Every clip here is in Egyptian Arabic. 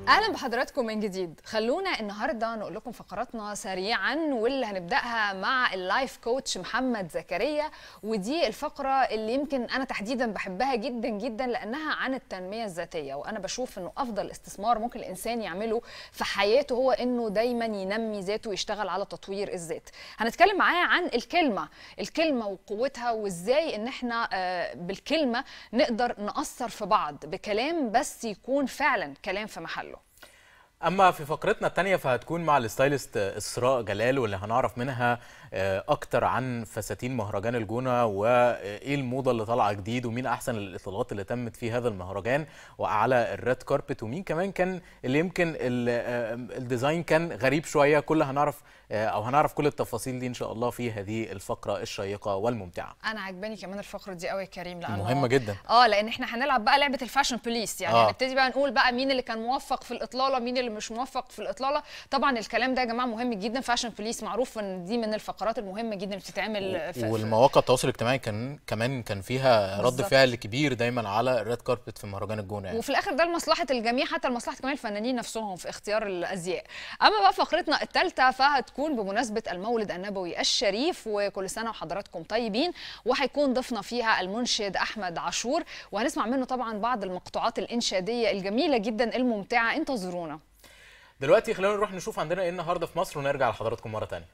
اهلا بحضراتكم من جديد خلونا النهارده نقول لكم فقراتنا سريعا واللي هنبداها مع اللايف كوتش محمد زكريا ودي الفقره اللي يمكن انا تحديدا بحبها جدا جدا لانها عن التنميه الذاتيه وانا بشوف انه افضل استثمار ممكن الانسان يعمله في حياته هو انه دايما ينمي ذاته ويشتغل على تطوير الذات هنتكلم معاه عن الكلمه الكلمه وقوتها وازاي ان احنا آه، بالكلمه نقدر ناثر في بعض بكلام بس يكون فعلا كلام في محله اما في فقرتنا الثانيه فهتكون مع الستايلست اسراء جلال واللي هنعرف منها آه، اكتر عن فساتين مهرجان الجونه وايه الموضه اللي طالعه جديد ومين احسن الاطلالات اللي تمت في هذا المهرجان وعلى الريد كاربت ومين كمان كان اللي يمكن ال- آه، الديزاين كان غريب شويه كل هنعرف آه، او هنعرف كل التفاصيل دي ان شاء الله في هذه الفقره الشيقه والممتعه انا عجباني كمان الفقره دي قوي يا كريم لانه مهمه جدا اه لان احنا هنلعب بقى لعبه الفاشن بوليس يعني آه. هنبتدي بقى نقول بقى مين اللي كان موفق في الاطلاله مين اللي مش موفق في الاطلاله طبعا الكلام ده يا جماعه مهم جدا فاشن بوليس معروف ان دي من الفقرات المهمه جدا اللي بتتعمل في في- والمواقع التواصل الاجتماعي كان كمان كان فيها رد بالظبط. فعل كبير دايما على الريد كاربت في مهرجان الجونه يعني وفي الاخر ده لمصلحه الجميع حتى لمصلحه كمان الفنانين نفسهم في اختيار الازياء اما بقى فقرتنا الثالثه فهتكون بمناسبه المولد النبوي الشريف وكل سنه وحضراتكم طيبين وهيكون ضيفنا فيها المنشد احمد عاشور وهنسمع منه طبعا بعض المقطوعات الانشاديه الجميله جدا الممتعه انتظرونا دلوقتي خلينا نروح نشوف عندنا ايه النهارده في مصر ونرجع لحضراتكم مره تانية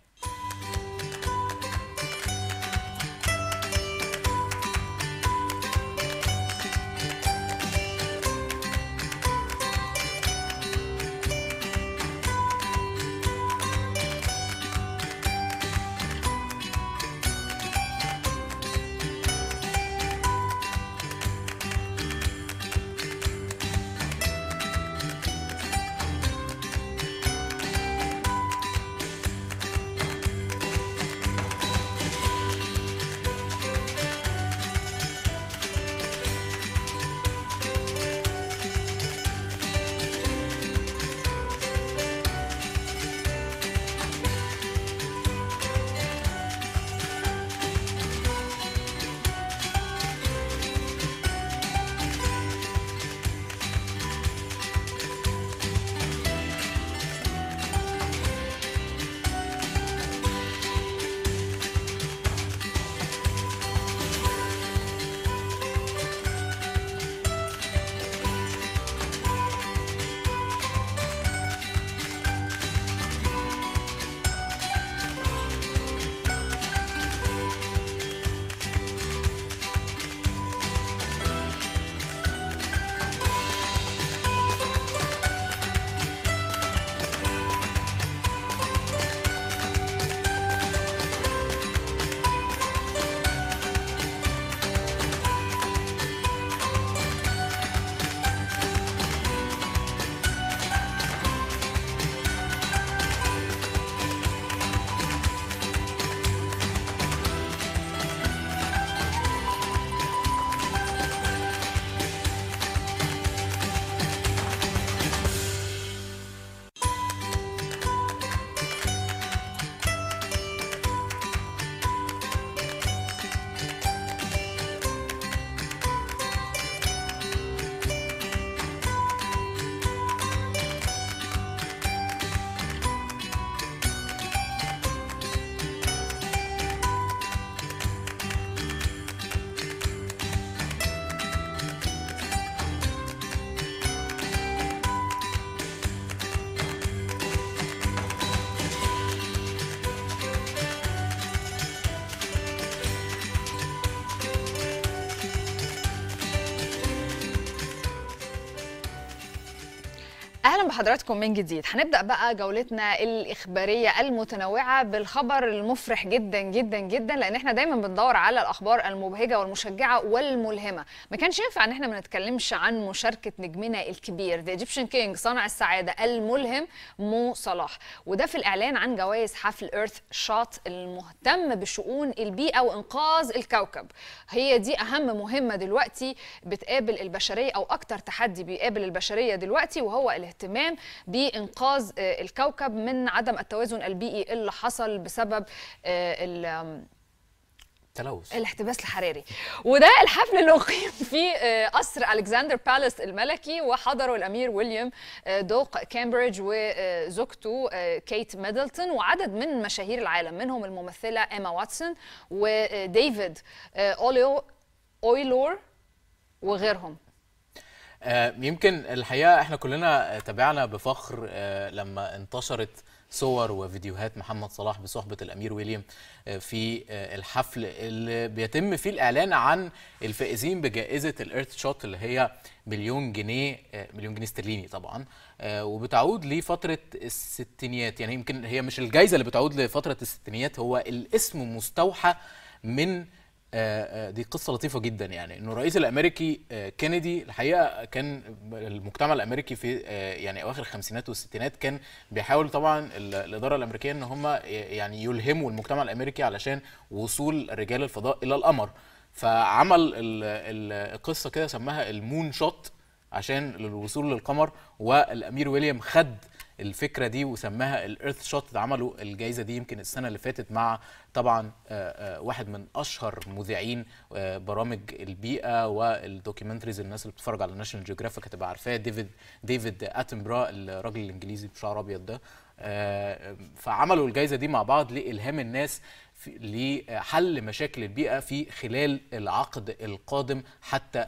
اهلا بحضراتكم من جديد هنبدا بقى جولتنا الاخباريه المتنوعه بالخبر المفرح جدا جدا جدا لان احنا دايما بندور على الاخبار المبهجه والمشجعه والملهمه ما كانش ينفع ان احنا ما نتكلمش عن مشاركه نجمنا الكبير ذا ايجيبشن كينج صانع السعاده الملهم مو صلاح وده في الاعلان عن جوائز حفل ايرث شوت المهتم بشؤون البيئه وانقاذ الكوكب هي دي اهم مهمه دلوقتي بتقابل البشريه او اكتر تحدي بيقابل البشريه دلوقتي وهو الاهتمام بانقاذ آه، الكوكب من عدم التوازن البيئي اللي حصل بسبب آه، ال- آم، تلوث الاحتباس الحراري وده الحفل اللي اقيم في آه، قصر الكسندر بالاس الملكي وحضره الامير ويليام آه، دوق كامبريدج وزوجته آه، كيت ميدلتون وعدد من مشاهير العالم منهم الممثله ايما واتسون وديفيد آه، اوليو اويلور وغيرهم آه، يمكن الحقيقه احنا كلنا آه، تابعنا بفخر آه، لما انتشرت صور وفيديوهات محمد صلاح بصحبه الامير ويليام آه، في آه، الحفل اللي بيتم فيه الاعلان عن الفائزين بجائزه الارث شوت اللي هي مليون جنيه آه، مليون جنيه استرليني طبعا آه، وبتعود لفتره الستينيات يعني يمكن هي مش الجائزه اللي بتعود لفتره الستينيات هو الاسم مستوحى من آه، آه، دي قصه لطيفه جدا يعني انه الرئيس الامريكي آه، كينيدي الحقيقه كان المجتمع الامريكي في آه، يعني اواخر الخمسينات والستينات كان بيحاول طبعا ال- الاداره الامريكيه ان هم يعني يلهموا المجتمع الامريكي علشان وصول رجال الفضاء الى القمر فعمل ال- ال- القصه كده سماها المون شوت عشان للوصول للقمر والامير ويليام خد الفكره دي وسماها الارث شوت عملوا الجائزه دي يمكن السنه اللي فاتت مع طبعا آه، آه، واحد من اشهر مذيعين آه، برامج البيئه والدوكيومنتريز الناس اللي بتتفرج على ناشونال جيوغرافيك هتبقى عارفاه ديفيد ديفيد اتنبرا الراجل الانجليزي بشعر ابيض ده آه، فعملوا الجائزه دي مع بعض لالهام الناس في- لحل مشاكل البيئه في خلال العقد القادم حتى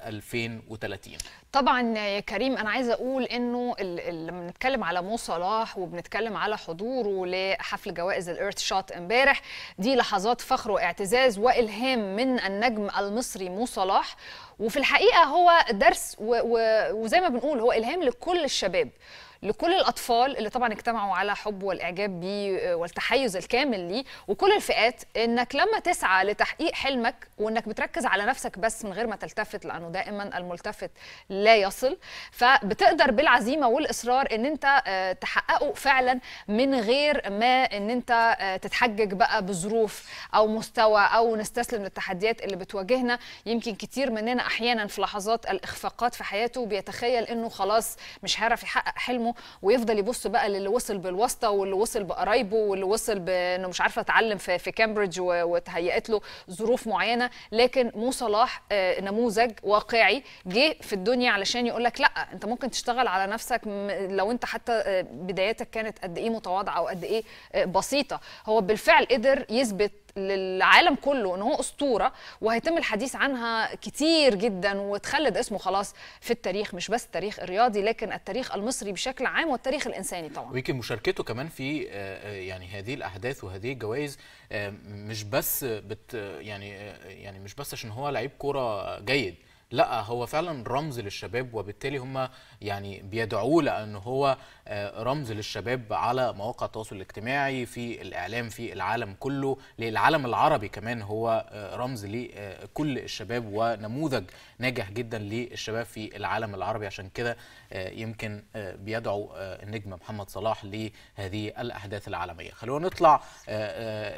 2030 طبعا يا كريم انا عايزه اقول انه ال- ال- لما بنتكلم على مو صلاح وبنتكلم على حضوره لحفل جوائز الارث شوت امبارح دي لحظات فخر واعتزاز والهام من النجم المصري مو صلاح وفي الحقيقه هو درس و و وزي ما بنقول هو الهام لكل الشباب لكل الاطفال اللي طبعا اجتمعوا على حب والاعجاب بيه والتحيز الكامل ليه وكل الفئات انك لما تسعى لتحقيق حلمك وانك بتركز على نفسك بس من غير ما تلتفت لانه دائما الملتفت لا يصل فبتقدر بالعزيمه والاصرار ان انت آه، تحققه فعلا من غير ما ان انت آه، تتحجج بقى بظروف او مستوى او نستسلم للتحديات اللي بتواجهنا يمكن كتير مننا احيانا في لحظات الاخفاقات في حياته بيتخيل انه خلاص مش هيعرف يحقق حلمه ويفضل يبص بقى للي وصل بالواسطه واللي وصل بقرايبه واللي وصل بانه مش عارفه اتعلم في في كامبريدج و- وتهيأت له ظروف معينه لكن مو صلاح آه، نموذج واقعي جه في الدنيا علشان يقول لك لا انت ممكن تشتغل على نفسك م- لو انت حتى آه، بداياتك كانت قد ايه متواضعه او قد ايه آه، بسيطه هو بالفعل قدر يثبت للعالم كله ان هو اسطوره وهيتم الحديث عنها كتير جدا وتخلد اسمه خلاص في التاريخ مش بس التاريخ الرياضي لكن التاريخ المصري بشكل عام والتاريخ الانساني طبعا ويمكن مشاركته كمان في آه، آه، يعني هذه الاحداث وهذه الجوائز آه، مش بس بت يعني آه، يعني مش بس عشان هو لعيب كوره جيد لا هو فعلا رمز للشباب وبالتالي هم يعني بيدعوه لان هو آه، رمز للشباب على مواقع التواصل الاجتماعي في الاعلام في العالم كله للعالم العربي كمان هو آه، رمز لكل الشباب ونموذج ناجح جدا للشباب في العالم العربي عشان كده آه، يمكن آه، بيدعو آه، النجم محمد صلاح لهذه الاحداث العالميه خلونا نطلع آه، آه،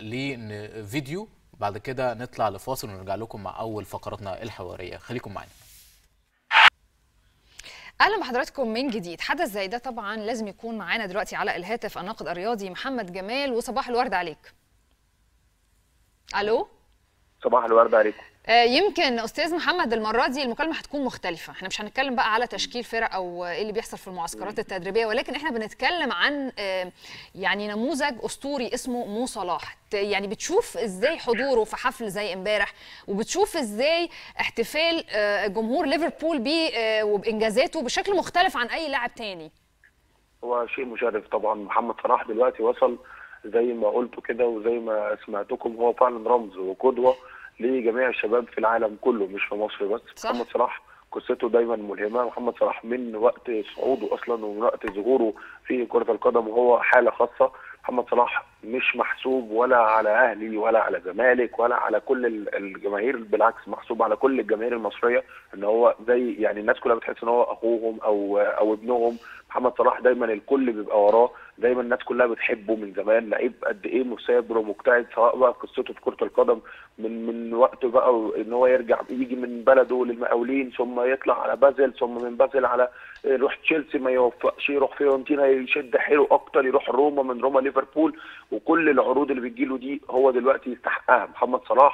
لفيديو بعد كده نطلع لفاصل ونرجع لكم مع اول فقراتنا الحواريه خليكم معانا اهلا بحضراتكم من جديد حدث زي ده طبعا لازم يكون معانا دلوقتي على الهاتف الناقد الرياضي محمد جمال وصباح الورد عليك الو صباح الورد عليكم آه، يمكن استاذ محمد المره دي المكالمه هتكون مختلفه احنا مش هنتكلم بقى على تشكيل فرق او ايه اللي بيحصل في المعسكرات التدريبيه ولكن احنا بنتكلم عن آه، يعني نموذج اسطوري اسمه مو صلاح ت- يعني بتشوف ازاي حضوره في حفل زي امبارح وبتشوف ازاي احتفال آه، جمهور ليفربول بيه آه، وبانجازاته بشكل مختلف عن اي لاعب تاني هو شيء مشرف طبعا محمد صلاح دلوقتي وصل زي ما قلتوا كده وزي ما سمعتكم هو فعلا رمز وقدوه لجميع الشباب في العالم كله مش في مصر بس صح. محمد صلاح قصته دايما ملهمه محمد صلاح من وقت صعوده اصلا ومن وقت ظهوره في كره القدم وهو حاله خاصه محمد صلاح مش محسوب ولا على اهلي ولا على زمالك ولا على كل ال- الجماهير بالعكس محسوب على كل الجماهير المصريه ان هو زي يعني الناس كلها بتحس ان هو اخوهم او او ابنهم محمد صلاح دايما الكل بيبقى وراه دايما الناس كلها بتحبه من زمان لعيب قد ايه مثابر ومجتهد سواء بقى قصته في كره القدم من من وقت بقى ان هو يرجع يجي من بلده للمقاولين ثم يطلع على بازل ثم من بازل على يروح تشيلسي ما يوفقش يروح فيورنتينا يشد حيله اكتر يروح روما من روما ليفربول وكل العروض اللي بتجيله دي هو دلوقتي يستحقها محمد صلاح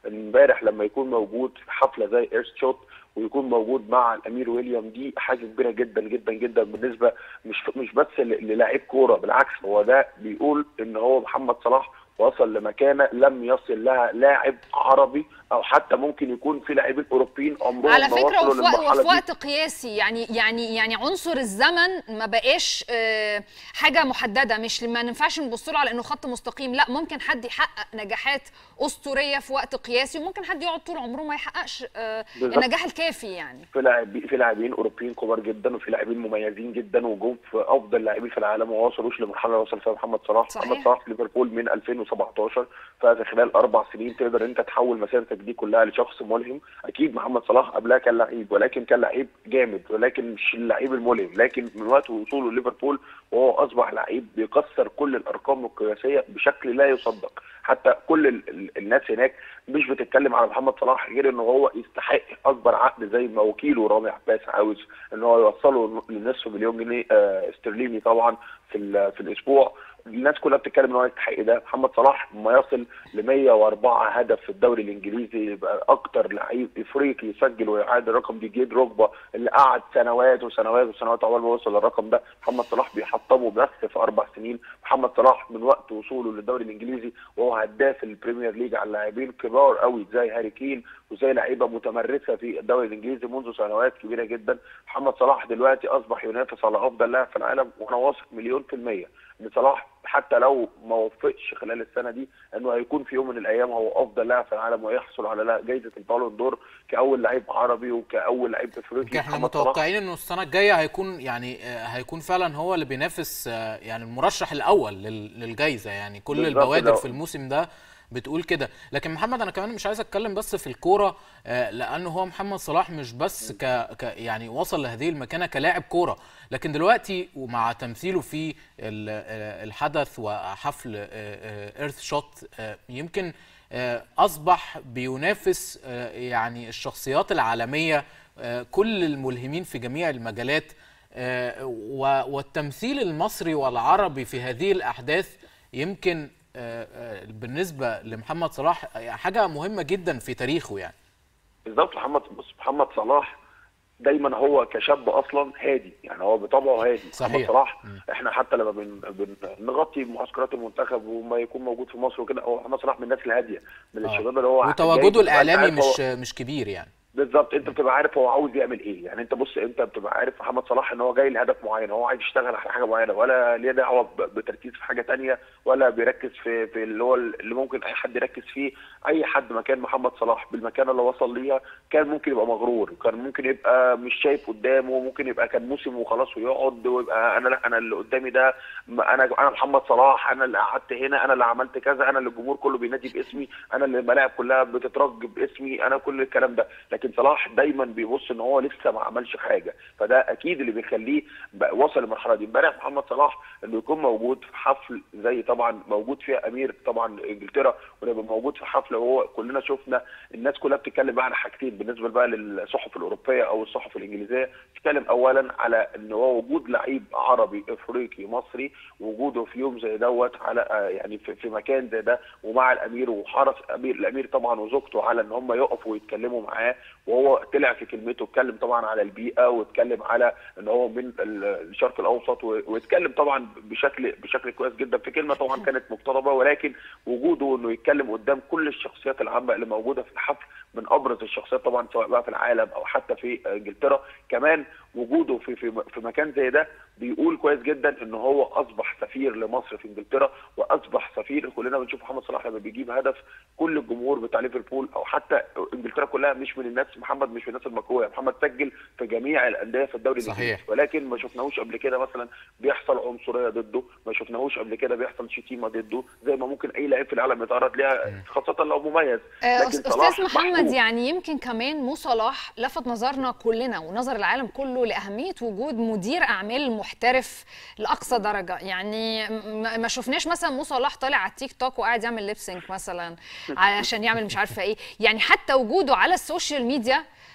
امبارح لما يكون موجود في حفله زي ايرث شوت ويكون موجود مع الامير ويليام دي حاجه كبيره جدا جدا جدا بالنسبه مش مش بس للاعيب كوره بالعكس هو ده بيقول ان هو محمد صلاح وصل لمكانه لم يصل لها لاعب عربي او حتى ممكن يكون في لاعبين اوروبيين عمرهم على ما فكره وصلوا وفي, وق- للمرحله وفي دي وقت قياسي يعني يعني يعني عنصر الزمن ما بقاش آه، حاجه محدده مش ما ينفعش نبص له على انه خط مستقيم لا ممكن حد يحقق نجاحات اسطوريه في وقت قياسي وممكن حد يقعد طول عمره ما يحققش آه، بالظبط. النجاح الكافي يعني في لاعبين في لاعبين اوروبيين كبار جدا وفي لاعبين مميزين جدا وجم في افضل لاعبين في العالم وما وصلوش للمرحله اللي وصل فيها محمد صلاح صحيح. محمد صلاح في ليفربول من 2017 ففي خلال اربع سنين تقدر انت تحول مسيرتك دي كلها لشخص ملهم اكيد محمد صلاح قبلها كان لعيب ولكن كان لعيب جامد ولكن مش اللعيب الملهم لكن من وقت وصوله ليفربول وهو اصبح لعيب بيكسر كل الارقام القياسيه بشكل لا يصدق حتى كل ال- ال- الناس هناك مش بتتكلم على محمد صلاح غير ان هو يستحق اكبر عقد زي ما وكيله رامي عباس عاوز ان هو يوصله لنصف مليون جنيه آه، استرليني طبعا في ال- في الاسبوع الناس كلها بتتكلم ان هو يستحق ده محمد صلاح ما يصل ل 104 هدف في الدوري الانجليزي يبقى اكتر لعيب افريقي يسجل ويعادل الرقم دي جيد ركبه اللي قعد سنوات وسنوات وسنوات عقبال ما وصل للرقم ده محمد صلاح بيحطمه بس في اربع سنين محمد صلاح من وقت وصوله للدوري الانجليزي وهو هداف البريمير ليج على لاعبين كبار قوي زي هاري كين وزي لعيبه متمرسه في الدوري الانجليزي منذ سنوات كبيره جدا محمد صلاح دلوقتي اصبح ينافس على افضل لاعب في العالم وانا واثق مليون في الميه ان صلاح حتى لو ما وفقش خلال السنه دي انه هيكون في يوم من الايام هو افضل لاعب في العالم ويحصل على لا- جائزه البالون دور كاول لعيب عربي وكاول لعيب افريقي يمكن احنا محمد صلاح متوقعين انه السنه الجايه هيكون يعني آه، هيكون فعلا هو اللي بينافس آه، يعني المرشح الاول لل- للجائزه يعني كل بالظبط، البوادر لو- في الموسم ده بتقول كده لكن محمد انا كمان مش عايز اتكلم بس في الكوره آه، لانه هو محمد صلاح مش بس ك, ك يعني وصل لهذه المكانه كلاعب كوره لكن دلوقتي ومع تمثيله في ال- آه، الحدث وحفل ايرث شوت يمكن آه، اصبح بينافس آه، يعني الشخصيات العالميه آه، كل الملهمين في جميع المجالات آه، و- والتمثيل المصري والعربي في هذه الاحداث يمكن آه، آه، بالنسبه لمحمد صلاح حاجه مهمه جدا في تاريخه يعني بالظبط محمد بص محمد صلاح دايما هو كشاب اصلا هادي يعني هو بطبعه هادي صحيح. محمد صلاح احنا حتى لما بن بنغطي معسكرات المنتخب وما يكون موجود في مصر وكده هو محمد صلاح من الناس الهاديه من آه. الشباب اللي هو وتواجده جاي بتبقى الاعلامي أنت عارف مش هو- مش كبير يعني بالظبط انت بتبقى عارف هو عاوز يعمل ايه يعني انت بص انت بتبقى عارف محمد صلاح ان هو جاي لهدف معين هو عايز يشتغل على حاجه معينه ولا ليه دعوه ب- بتركيز في حاجه تانية ولا بيركز في في اللي هو اللي ممكن اي حد يركز فيه اي حد مكان محمد صلاح بالمكانه اللي وصل ليها كان ممكن يبقى مغرور كان ممكن يبقى مش شايف قدامه ممكن يبقى كان موسم وخلاص ويقعد ويبقى انا لا انا اللي قدامي ده ما انا انا محمد صلاح انا اللي قعدت هنا انا اللي عملت كذا انا اللي الجمهور كله بينادي باسمي انا اللي الملاعب كلها بتترج باسمي انا كل الكلام ده لكن صلاح دايما بيبص ان هو لسه ما عملش حاجه فده اكيد اللي بيخليه بقى وصل للمرحله دي امبارح محمد صلاح انه يكون موجود في حفل زي طبعا موجود فيها امير طبعا انجلترا ويبقى موجود في حفله وهو كلنا شفنا الناس كلها بتتكلم بقى على حاجتين بالنسبه بقى للصحف الاوروبيه او الصحف الانجليزيه بتتكلم اولا على ان هو وجود لعيب عربي افريقي مصري وجوده في يوم زي دوت على آه، يعني في, في مكان زي ده ومع الامير وحرص امير الامير طبعا وزوجته على ان هم يقفوا ويتكلموا معاه وهو طلع في كلمته اتكلم طبعا على البيئه واتكلم على ان هو من ال- الشرق الاوسط و- واتكلم طبعا بشكل بشكل كويس جدا في كلمه طبعا كانت مقتضبه ولكن وجوده انه يتكلم قدام كل الشخصيات العامه اللي موجوده في الحفل من ابرز الشخصيات طبعا سواء بقى في العالم او حتى في انجلترا كمان وجوده في في في مكان زي ده بيقول كويس جدا ان هو اصبح سفير لمصر في انجلترا واصبح سفير كلنا بنشوف محمد صلاح لما بيجيب هدف كل الجمهور بتاع ليفربول او حتى انجلترا كلها مش من الناس محمد مش من الناس المكروهه محمد سجل في جميع الانديه في الدوري صحيح. الانجليزي ولكن ما شفناهوش قبل كده مثلا بيحصل عنصريه ضده ما شفناهوش قبل كده بيحصل شتيمه ضده زي ما ممكن اي لاعب في العالم يتعرض ليها خاصه لو مميز آه، لكن أس- صلاح استاذ محمد محبوب. يعني يمكن كمان مو صلاح لفت نظرنا كلنا ونظر العالم كله لاهميه وجود مدير اعمال محترف لاقصى درجه يعني م- ما شفناش مثلا مو صلاح طالع على التيك توك وقاعد يعمل ليبسينك مثلا عشان يعمل مش عارفه ايه يعني حتى وجوده على السوشيال ميديا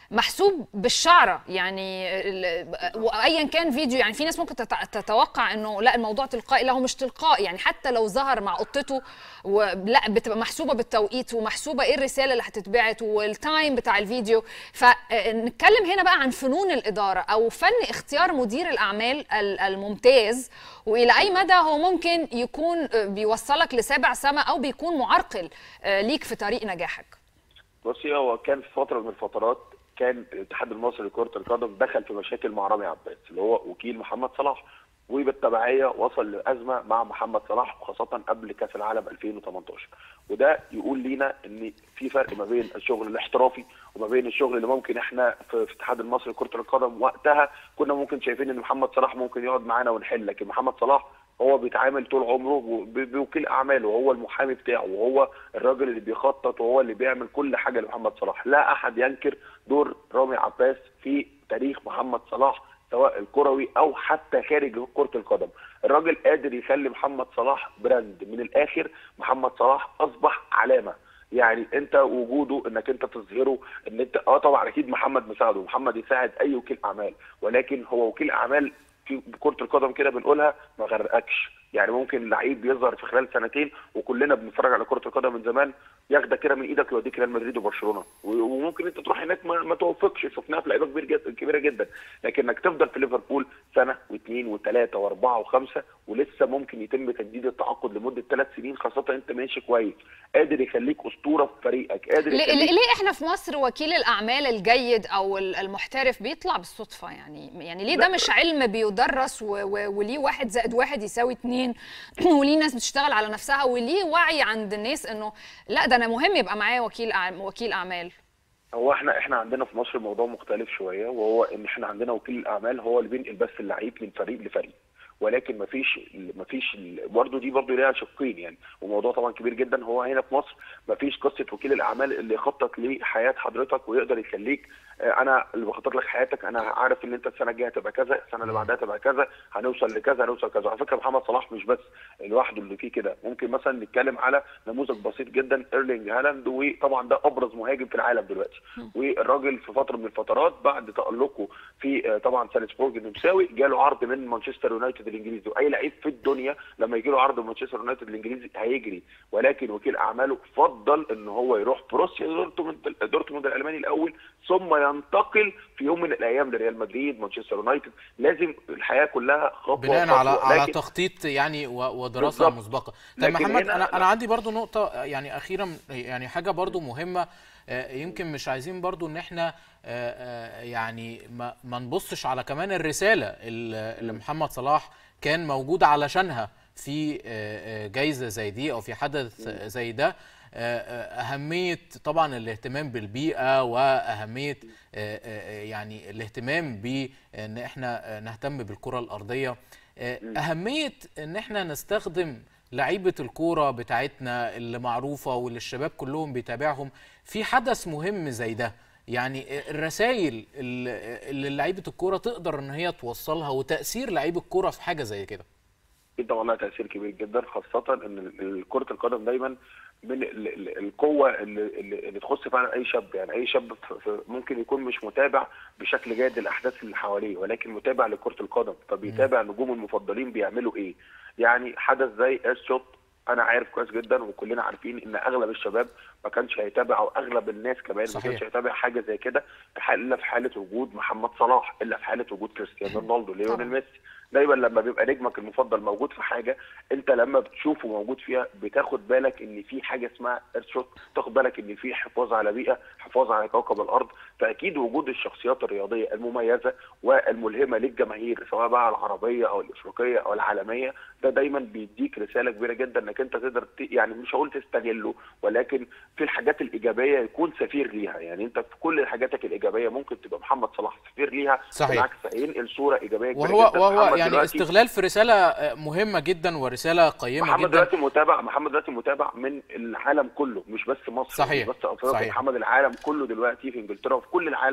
محسوب بالشعره يعني ال- وايا كان فيديو يعني في ناس ممكن تت- تتوقع انه لا الموضوع تلقائي لا هو مش تلقائي يعني حتى لو ظهر مع قطته ولا بتبقى محسوبه بالتوقيت ومحسوبه ايه الرساله اللي هتتبعت والتايم بتاع الفيديو فنتكلم هنا بقى عن فنون الاداره او فن اختيار مدير الاعمال ال- الممتاز والى اي مدى هو ممكن يكون بيوصلك لسابع سما او بيكون معرقل ليك في طريق نجاحك بصي هو كان في فتره من الفترات كان الاتحاد المصري لكره القدم دخل في مشاكل مع رامي عباس اللي هو وكيل محمد صلاح وبالتبعيه وصل لازمه مع محمد صلاح وخاصه قبل كاس العالم 2018 وده يقول لينا ان في فرق ما بين الشغل الاحترافي وما بين الشغل اللي ممكن احنا في في الاتحاد المصري لكره القدم وقتها كنا ممكن شايفين ان محمد صلاح ممكن يقعد معانا ونحل لكن محمد صلاح هو بيتعامل طول عمره ب- بوكيل اعماله وهو المحامي بتاعه وهو الراجل اللي بيخطط وهو اللي بيعمل كل حاجه لمحمد صلاح لا احد ينكر دور رامي عباس في تاريخ محمد صلاح سواء الكروي او حتى خارج كره القدم الراجل قادر يخلي محمد صلاح براند من الاخر محمد صلاح اصبح علامه يعني انت وجوده انك انت تظهره ان انت اه طبعا اكيد محمد مساعده محمد يساعد اي وكيل اعمال ولكن هو وكيل اعمال في كره القدم كده بنقولها ما غرقكش يعني ممكن لعيب يظهر في خلال سنتين وكلنا بنتفرج على كره القدم من زمان ياخدك كده من ايدك يوديك ريال مدريد وبرشلونه و- وممكن انت تروح هناك ما, ما توفقش شفناها في لعيبه كبير جدا كبيره جدا لكن انك تفضل في ليفربول سنه واثنين وثلاثه واربعه وخمسه ولسه ممكن يتم تجديد التعاقد لمده ثلاث سنين خاصه انت ماشي كويس قادر يخليك اسطوره في فريقك قادر ليه, يخليك ليه احنا في مصر وكيل الاعمال الجيد او ال- المحترف بيطلع بالصدفه يعني يعني ليه ده لا. مش علم بيدرس و و وليه واحد زائد واحد يساوي اتنين وليه ناس بتشتغل على نفسها وليه وعي عند الناس انه لا ده انا مهم يبقى معايا وكيل أع- وكيل اعمال هو احنا احنا عندنا في مصر موضوع مختلف شويه وهو ان احنا عندنا وكيل الاعمال هو اللي بينقل بس اللعيب من فريق لفريق ولكن مفيش مفيش برضه دي برضه ليها شقين يعني وموضوع طبعا كبير جدا هو هنا في مصر مفيش قصه وكيل الاعمال اللي يخطط لحياه حضرتك ويقدر يخليك آه، انا اللي بخطط لك حياتك انا عارف ان انت السنه الجايه هتبقى كذا السنه اللي بعدها تبقى كذا هنوصل لكذا هنوصل كذا على فكره محمد صلاح مش بس لوحده اللي فيه كده ممكن مثلا نتكلم على نموذج بسيط جدا ايرلينج هالاند وطبعا ده ابرز مهاجم في العالم دلوقتي والراجل في فتره من الفترات بعد تالقه في آه، طبعا سالزبورج النمساوي جاله عرض من مانشستر يونايتد الانجليزي واي لعيب في الدنيا لما يجي له عرض من مانشستر يونايتد الانجليزي هيجري ولكن وكيل اعماله فضل ان هو يروح بروسيا دورتموند دورتموند الالماني الاول ثم ينتقل في يوم من الايام لريال مدريد مانشستر يونايتد لازم الحياه كلها خطوه بناء خطوة. على على لكن تخطيط يعني و- ودراسه بالظبط. مسبقه طب لكن محمد هنا- انا انا عندي برضو نقطه يعني اخيرا يعني حاجه برضو مهمه آه، يمكن مش عايزين برضو ان احنا آه، آه، يعني ما, ما نبصش على كمان الرساله اللي اللي محمد صلاح كان موجود علشانها في آه، آه، جايزه زي دي او في حدث زي ده آه، آه، أهمية طبعا الاهتمام بالبيئة وأهمية آه، آه، يعني الاهتمام بأن احنا آه، نهتم بالكرة الأرضية آه، أهمية أن احنا نستخدم لعيبة الكورة بتاعتنا اللي معروفة واللي الشباب كلهم بيتابعهم في حدث مهم زي ده يعني الرسائل اللي اللي لعيبة الكورة تقدر ان هي توصلها وتأثير لعيب الكورة في حاجة زي كده اكيد طبعا لها تاثير كبير جدا خاصه ان ال- كره القدم دايما من ال- ال- القوه اللي, اللي اللي تخص فعلا اي شاب يعني اي شاب ف- ف- ممكن يكون مش متابع بشكل جيد للاحداث اللي حواليه ولكن متابع لكره القدم فبيتابع نجوم المفضلين بيعملوا ايه يعني حدث زي اير شوت انا عارف كويس جدا وكلنا عارفين ان اغلب الشباب ما كانش هيتابع او اغلب الناس كمان ما صحيح. كانش هيتابع حاجه زي كده في حال- الا في حاله وجود محمد صلاح الا في حاله وجود كريستيانو رونالدو ليونيل طبعا. ميسي دايما لما بيبقى نجمك المفضل موجود في حاجه انت لما بتشوفه موجود فيها بتاخد بالك ان في حاجه اسمها ايرشوت تاخد بالك ان في حفاظ على بيئه حفاظ على كوكب الارض فاكيد وجود الشخصيات الرياضيه المميزه والملهمه للجماهير سواء بقى العربيه او الافريقيه او العالميه ده دايما بيديك رساله كبيره جدا انك انت تقدر ت- يعني مش هقول تستغله ولكن في الحاجات الايجابيه يكون سفير ليها يعني انت في كل حاجاتك الايجابيه ممكن تبقى محمد صلاح سفير ليها صحيح. بالعكس هينقل صوره ايجابيه كبيره وهو جدا وهو محمد يعني دلوقتي- استغلال في رسالة آه، مهمة جدا ورسالة قيمة محمد جدا دلوقتي متابع محمد دلوقتي متابع من العالم كله مش بس مصر صحيح. مش بس افريقيا صحيح. محمد العالم كله دلوقتي في انجلترا وفي كل العالم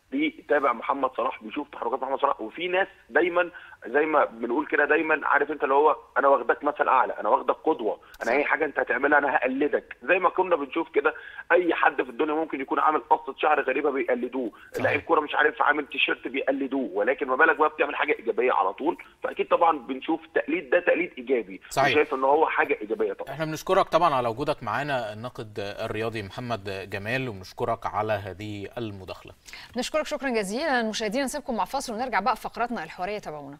بيتابع محمد صلاح بيشوف تحركات محمد صلاح وفي ناس دايما زي ما بنقول كده دايما عارف انت اللي هو انا واخدك مثل اعلى انا واخدك قدوه انا اي حاجه انت هتعملها انا هقلدك زي ما كنا بنشوف كده اي حد في الدنيا ممكن يكون عامل قصه شعر غريبه بيقلدوه لعيب كوره مش عارف عامل تيشيرت بيقلدوه ولكن ما بالك بقى بتعمل حاجه ايجابيه على طول فاكيد طبعا بنشوف التقليد ده تقليد ايجابي صحيح. وشايف ان هو حاجه ايجابيه طبعا احنا بنشكرك طبعا على وجودك معانا الناقد الرياضي محمد جمال وبنشكرك على هذه المداخله نشكرك شكرا جزيلا مشاهدينا نسيبكم مع فاصل ونرجع بقى فقراتنا الحواريه تابعونا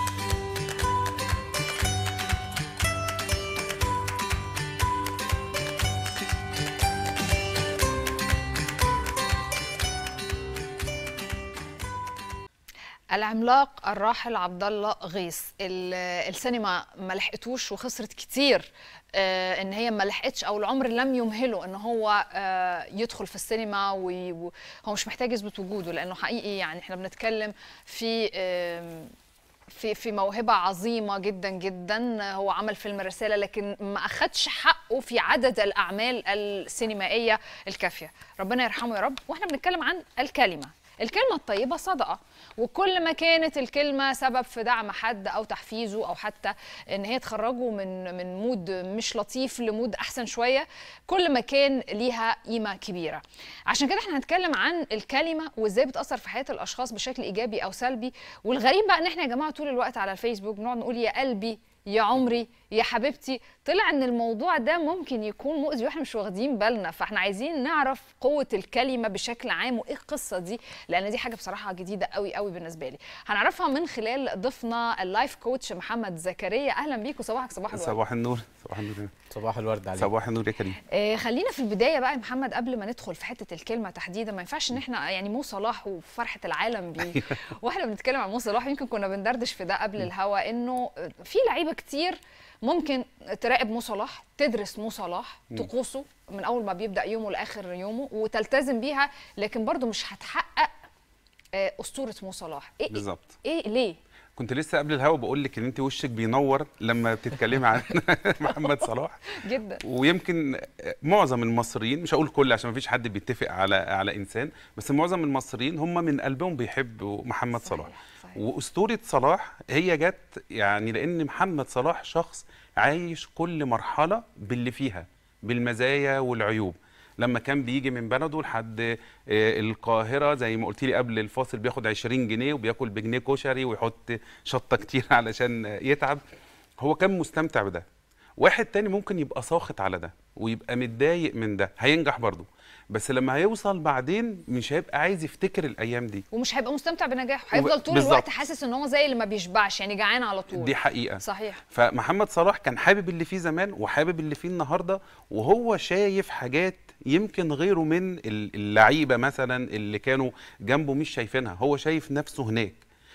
العملاق الراحل عبد الله غيث ال- السينما ما لحقتوش وخسرت كتير آه، ان هي ما لحقتش او العمر لم يمهله ان هو آه، يدخل في السينما وهو مش محتاج يثبت وجوده لانه حقيقي يعني احنا بنتكلم في آم، في في موهبه عظيمه جدا جدا هو عمل فيلم الرساله لكن ما اخدش حقه في عدد الاعمال السينمائيه الكافيه ربنا يرحمه يا رب واحنا بنتكلم عن الكلمه الكلمة الطيبة صدقة وكل ما كانت الكلمة سبب في دعم حد أو تحفيزه أو حتى إن هي تخرجه من من مود مش لطيف لمود أحسن شوية كل ما كان ليها قيمة كبيرة عشان كده احنا هنتكلم عن الكلمة وإزاي بتأثر في حياة الأشخاص بشكل إيجابي أو سلبي والغريب بقى إن احنا يا جماعة طول الوقت على الفيسبوك بنقعد نقول يا قلبي يا عمري يا حبيبتي طلع ان الموضوع ده ممكن يكون مؤذي واحنا مش واخدين بالنا فاحنا عايزين نعرف قوه الكلمه بشكل عام وايه القصه دي لان دي حاجه بصراحه جديده قوي قوي بالنسبه لي هنعرفها من خلال ضيفنا اللايف كوتش محمد زكريا اهلا بيك وصباحك صباح الورد صباح النور صباح النور صباح الورد عليك صباح النور يا كريم آه خلينا في البدايه بقى يا محمد قبل ما ندخل في حته الكلمه تحديدا ما ينفعش ان احنا يعني مو صلاح وفرحه العالم بيه واحنا بنتكلم عن مو صلاح يمكن كنا بندردش في ده قبل الهوا انه في لعيبه كتير ممكن تراقب مو صلاح تدرس مو صلاح طقوسه من اول ما بيبدا يومه لاخر يومه وتلتزم بيها لكن برضه مش هتحقق آه، اسطوره مو صلاح ايه بالظبط ايه ليه كنت لسه قبل الهوا بقول لك ان انت وشك بينور لما بتتكلمي عن محمد صلاح جدا ويمكن معظم المصريين مش هقول كل عشان مفيش حد بيتفق على على انسان بس معظم المصريين هم من قلبهم بيحبوا محمد صحيح، صلاح صحيح. واسطوره صلاح هي جت يعني لان محمد صلاح شخص عايش كل مرحله باللي فيها بالمزايا والعيوب لما كان بيجي من بلده لحد آه، القاهره زي ما قلت لي قبل الفاصل بياخد 20 جنيه وبياكل بجنيه كشري ويحط شطه كتير علشان يتعب هو كان مستمتع بده واحد تاني ممكن يبقى ساخط على ده ويبقى متضايق من ده هينجح برضه بس لما هيوصل بعدين مش هيبقى عايز يفتكر الايام دي ومش هيبقى مستمتع بنجاحه هيفضل طول بالظبط. الوقت حاسس ان هو زي اللي ما بيشبعش يعني جعان على طول دي حقيقه صحيح فمحمد صلاح كان حابب اللي فيه زمان وحابب اللي فيه النهارده وهو شايف حاجات يمكن غيره من ال- اللعيبه مثلا اللي كانوا جنبه مش شايفينها هو شايف نفسه هناك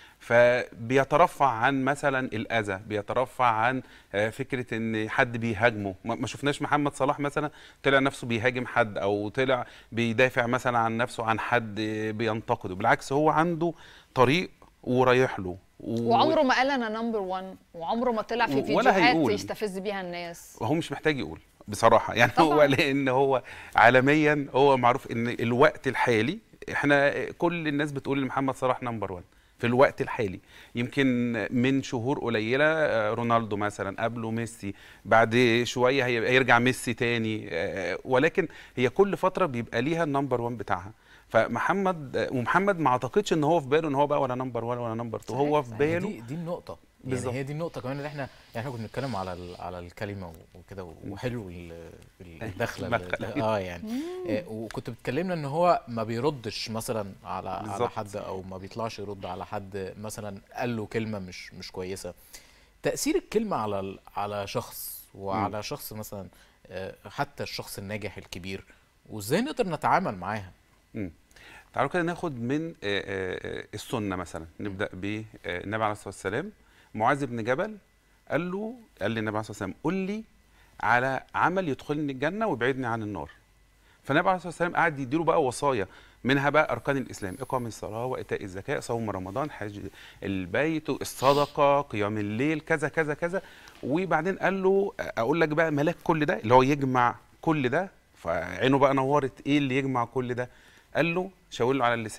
فبيترفع عن مثلا الاذى بيترفع عن آه، فكره ان حد بيهاجمه ما ما شفناش محمد صلاح مثلا طلع نفسه بيهاجم حد او طلع بيدافع مثلا عن نفسه عن حد آه، بينتقده بالعكس هو عنده طريق ورايح له و- وعمره ما قال انا نمبر 1 وعمره ما طلع في ولا فيديوهات هيقول. يستفز بيها الناس هو مش محتاج يقول بصراحه يعني طبعاً. هو لان هو عالميا هو معروف ان الوقت الحالي احنا كل الناس بتقول ان محمد صلاح نمبر 1 في الوقت الحالي يمكن من شهور قليله آه، رونالدو مثلا قبله ميسي بعد شويه هي- هيرجع ميسي تاني آه، ولكن هي كل فتره بيبقى ليها النمبر 1 بتاعها فمحمد آه، ومحمد ما اعتقدش ان هو في باله ان هو بقى ولا نمبر 1 ولا نمبر 2 هو في صحيح. باله دي دي النقطة يعني بالظبط. هي دي النقطة كمان اللي احنا يعني احنا كنا بنتكلم على ال- على الكلمة وكده وحلو ال- ال- الدخلة اللي- المدخل. اه يعني آه، وكنت بتكلمنا ان هو ما بيردش مثلا على على بالظبط. حد او ما بيطلعش يرد على حد مثلا قال له كلمة مش مش كويسة تأثير الكلمة على ال- على شخص وعلى شخص مثلا آه، حتى الشخص الناجح الكبير وازاي نقدر نتعامل معاها مم. تعالوا كده ناخد من آه، آه، آه، السنه مثلا نبدا بالنبي عليه الصلاه والسلام معاذ بن جبل قال له قال للنبي عليه الصلاه والسلام قل لي على عمل يدخلني الجنه ويبعدني عن النار فالنبي عليه الصلاه والسلام قعد يديله بقى وصايا منها بقى اركان الاسلام اقام الصلاه وايتاء الزكاه صوم رمضان حج البيت الصدقه قيام الليل كذا كذا كذا وبعدين قال له اقول لك بقى ملاك كل ده اللي هو يجمع كل ده فعينه بقى نورت ايه اللي يجمع كل ده قال له شاور له على اللسان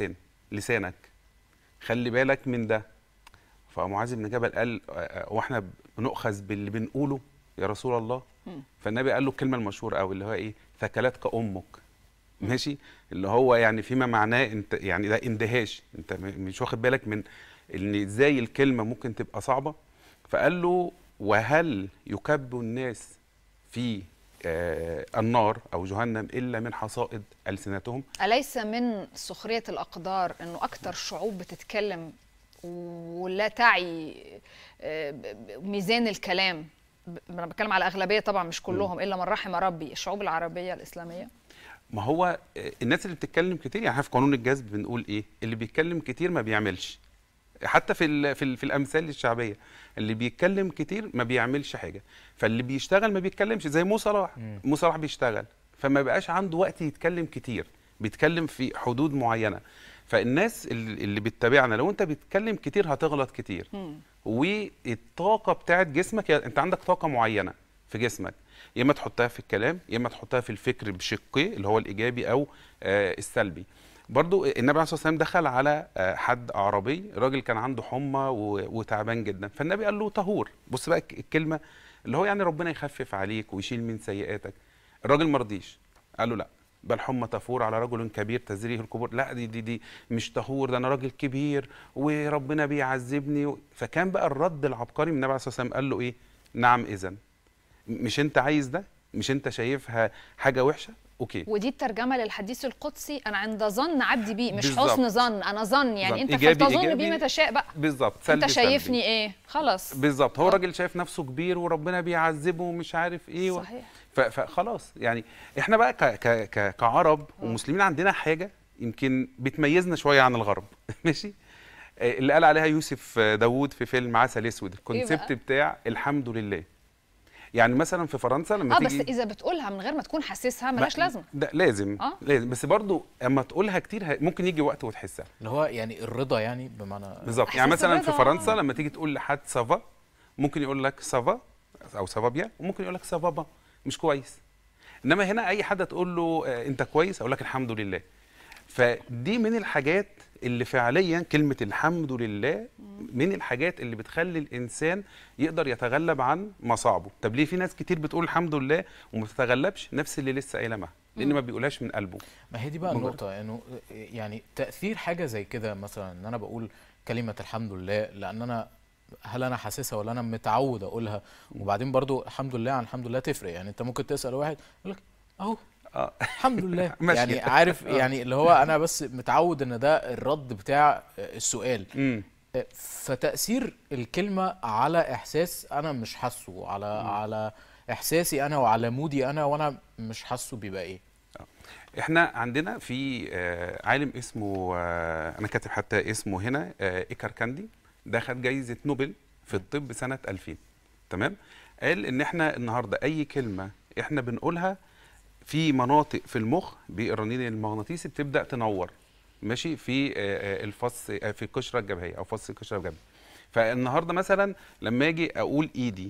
لسانك خلي بالك من ده فمعاذ بن جبل قال آه، آه، واحنا بنؤخذ باللي بنقوله يا رسول الله مم. فالنبي قال له الكلمه المشهوره قوي اللي هو ايه ثكلتك امك ماشي اللي هو يعني فيما معناه انت يعني ده اندهاش انت م- مش واخد بالك من ان ازاي الكلمه ممكن تبقى صعبه فقال له وهل يكب الناس في آه النار او جهنم الا من حصائد السنتهم أليس من سخرية الأقدار أنه أكتر شعوب بتتكلم ولا تعي آه، ب- ب- ميزان الكلام ب- أنا بتكلم على أغلبية طبعا مش كلهم إلا من رحم ربي الشعوب العربية الإسلامية ما هو آه، الناس اللي بتتكلم كتير يعني احنا في قانون الجذب بنقول ايه اللي بيتكلم كتير ما بيعملش حتى في ال في, ال في الامثال الشعبيه اللي بيتكلم كتير ما بيعملش حاجه فاللي بيشتغل ما بيتكلمش زي مو صلاح مم. مو صلاح بيشتغل فما بقاش عنده وقت يتكلم كتير بيتكلم في حدود معينه فالناس اللي اللي بتتابعنا لو انت بتتكلم كتير هتغلط كتير مم. والطاقه بتاعت جسمك يعني انت عندك طاقه معينه في جسمك يا اما تحطها في الكلام يا اما تحطها في الفكر بشقيه اللي هو الايجابي او آه السلبي برضو النبي عليه الصلاه والسلام دخل على آه حد اعرابي راجل كان عنده حمى و- وتعبان جدا فالنبي قال له طهور بص بقى الك- الكلمه اللي هو يعني ربنا يخفف عليك ويشيل من سيئاتك الراجل ما رضيش قال له لا بل حمى تفور على رجل كبير تزريه القبور لا دي دي دي مش طهور ده انا راجل كبير وربنا بيعذبني و... فكان بقى الرد العبقري من النبي عليه الصلاه والسلام قال له ايه نعم اذا مش انت عايز ده مش انت شايفها حاجه وحشه اوكي ودي الترجمة للحديث القدسي أنا عند ظن عبدي بيه مش بالظبط. حسن ظن أنا ظن يعني بالظبط. أنت إيجابي- فلتظن إيجابي. بيه ما تشاء بقى بالظبط أنت سلبي شايفني سلبي. إيه خلاص بالظبط هو آه. راجل شايف نفسه كبير وربنا بيعذبه ومش عارف ايه و... صحيح ف- فخلاص يعني احنا بقى ك ك ك كعرب ومسلمين عندنا حاجه يمكن بتميزنا شويه عن الغرب ماشي آه، اللي قال عليها يوسف آه، داوود في فيلم عسل اسود الكونسيبت بقى؟ بتاع الحمد لله يعني مثلا في فرنسا لما اه بس تيجي اذا بتقولها من غير ما تكون حاسسها ملهاش لازمه ده لازم آه. لازم بس برضو اما تقولها كتير ه- ممكن يجي وقت وتحسها اللي هو يعني الرضا يعني بمعنى بالظبط يعني إحساس مثلا في الرضا. فرنسا لما تيجي تقول لحد سافا ممكن يقول لك سافا او سافا بيا وممكن يقول لك سافابا مش كويس انما هنا اي حد تقول له آه، انت كويس اقول لك الحمد لله فدي من الحاجات اللي فعليا كلمه الحمد لله من الحاجات اللي بتخلي الانسان يقدر يتغلب عن مصاعبه طب ليه في ناس كتير بتقول الحمد لله وما بتتغلبش نفس اللي لسه قايله معاها لان ما بيقولهاش من قلبه ما هي دي بقى مجرد. النقطة انه يعني تأثير حاجة زي كده مثلا ان انا بقول كلمة الحمد لله لان انا هل انا حاسسها ولا انا متعود اقولها وبعدين برضو الحمد لله عن الحمد لله تفرق يعني انت ممكن تسأل واحد يقول لك اهو اه الحمد لله ماشية. يعني عارف آه. يعني اللي هو انا بس متعود ان ده الرد بتاع السؤال امم فتأثير الكلمة على إحساس أنا مش حاسه على على إحساسي أنا وعلى مودي أنا وأنا مش حاسه بيبقى إيه احنا عندنا في آه، عالم اسمه آه، انا كاتب حتى اسمه هنا آه، ايكار كاندي ده خد جايزه نوبل في الطب سنه 2000 تمام قال ان احنا النهارده اي كلمه احنا بنقولها في مناطق في المخ بالرنين المغناطيسي بتبدا تنور ماشي في آه، آه، الفص آه، في القشره الجبهيه او فص القشره الجبهيه فالنهارده مثلا لما اجي اقول ايدي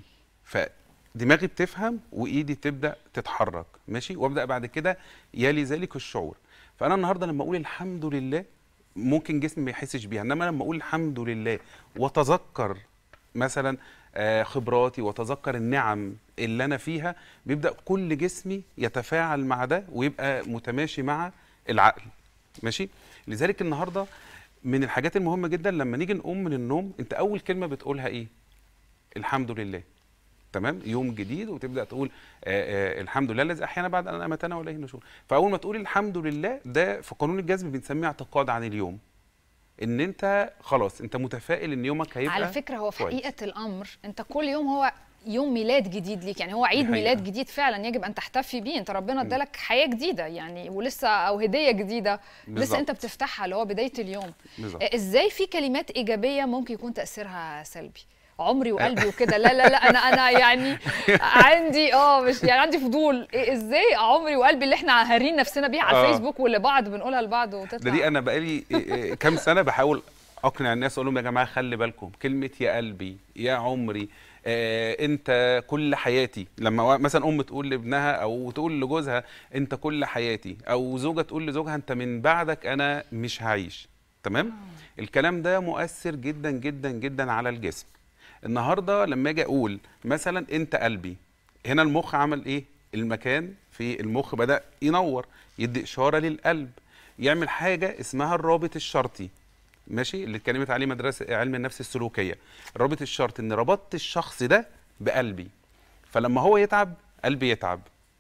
فدماغي بتفهم وايدي تبدا تتحرك ماشي وابدا بعد كده يلي ذلك الشعور فانا النهارده لما اقول الحمد لله ممكن جسمي ما يحسش بيها انما لما اقول الحمد لله واتذكر مثلا آه، خبراتي واتذكر النعم اللي انا فيها بيبدا كل جسمي يتفاعل مع ده ويبقى متماشي مع العقل ماشي لذلك النهارده من الحاجات المهمه جدا لما نيجي نقوم من النوم انت اول كلمه بتقولها ايه الحمد لله تمام يوم جديد وتبدا تقول آه آه الحمد لله الذي احيانا بعد ان اماتنا واليه النشور فاول ما تقول الحمد لله ده في قانون الجذب بنسميه اعتقاد عن اليوم ان انت خلاص انت متفائل ان يومك هيبقى على فكره هو في كويس. حقيقه الامر انت كل يوم هو يوم ميلاد جديد ليك يعني هو عيد دي حقيقة. ميلاد جديد فعلا يجب ان تحتفي بيه انت ربنا ادالك حياه جديده يعني ولسه او هديه جديده لسه بالظبط. انت بتفتحها اللي هو بدايه اليوم بالظبط آه، ازاي في كلمات ايجابيه ممكن يكون تاثيرها سلبي عمري وقلبي وكده لا لا لا انا انا يعني عندي اه مش يعني عندي فضول إيه ازاي عمري وقلبي اللي احنا هارين نفسنا بيها على آه. الفيسبوك واللي بعض بنقولها لبعض وتطلع ده دي انا بقالي إيه إيه كام سنه بحاول اقنع الناس اقول لهم يا جماعه خلي بالكم كلمه يا قلبي يا عمري آه انت كل حياتي لما وا- مثلا ام تقول لابنها او تقول لجوزها انت كل حياتي او زوجه تقول لزوجها انت من بعدك انا مش هعيش تمام الكلام ده مؤثر جدا جدا جدا على الجسم النهارده لما اجي اقول مثلا انت قلبي هنا المخ عمل ايه المكان في المخ بدا ينور يدي اشاره للقلب يعمل حاجه اسمها الرابط الشرطي ماشي اللي اتكلمت عليه مدرسه علم النفس السلوكيه الرابط الشرطي ان ربطت الشخص ده بقلبي فلما هو يتعب قلبي يتعب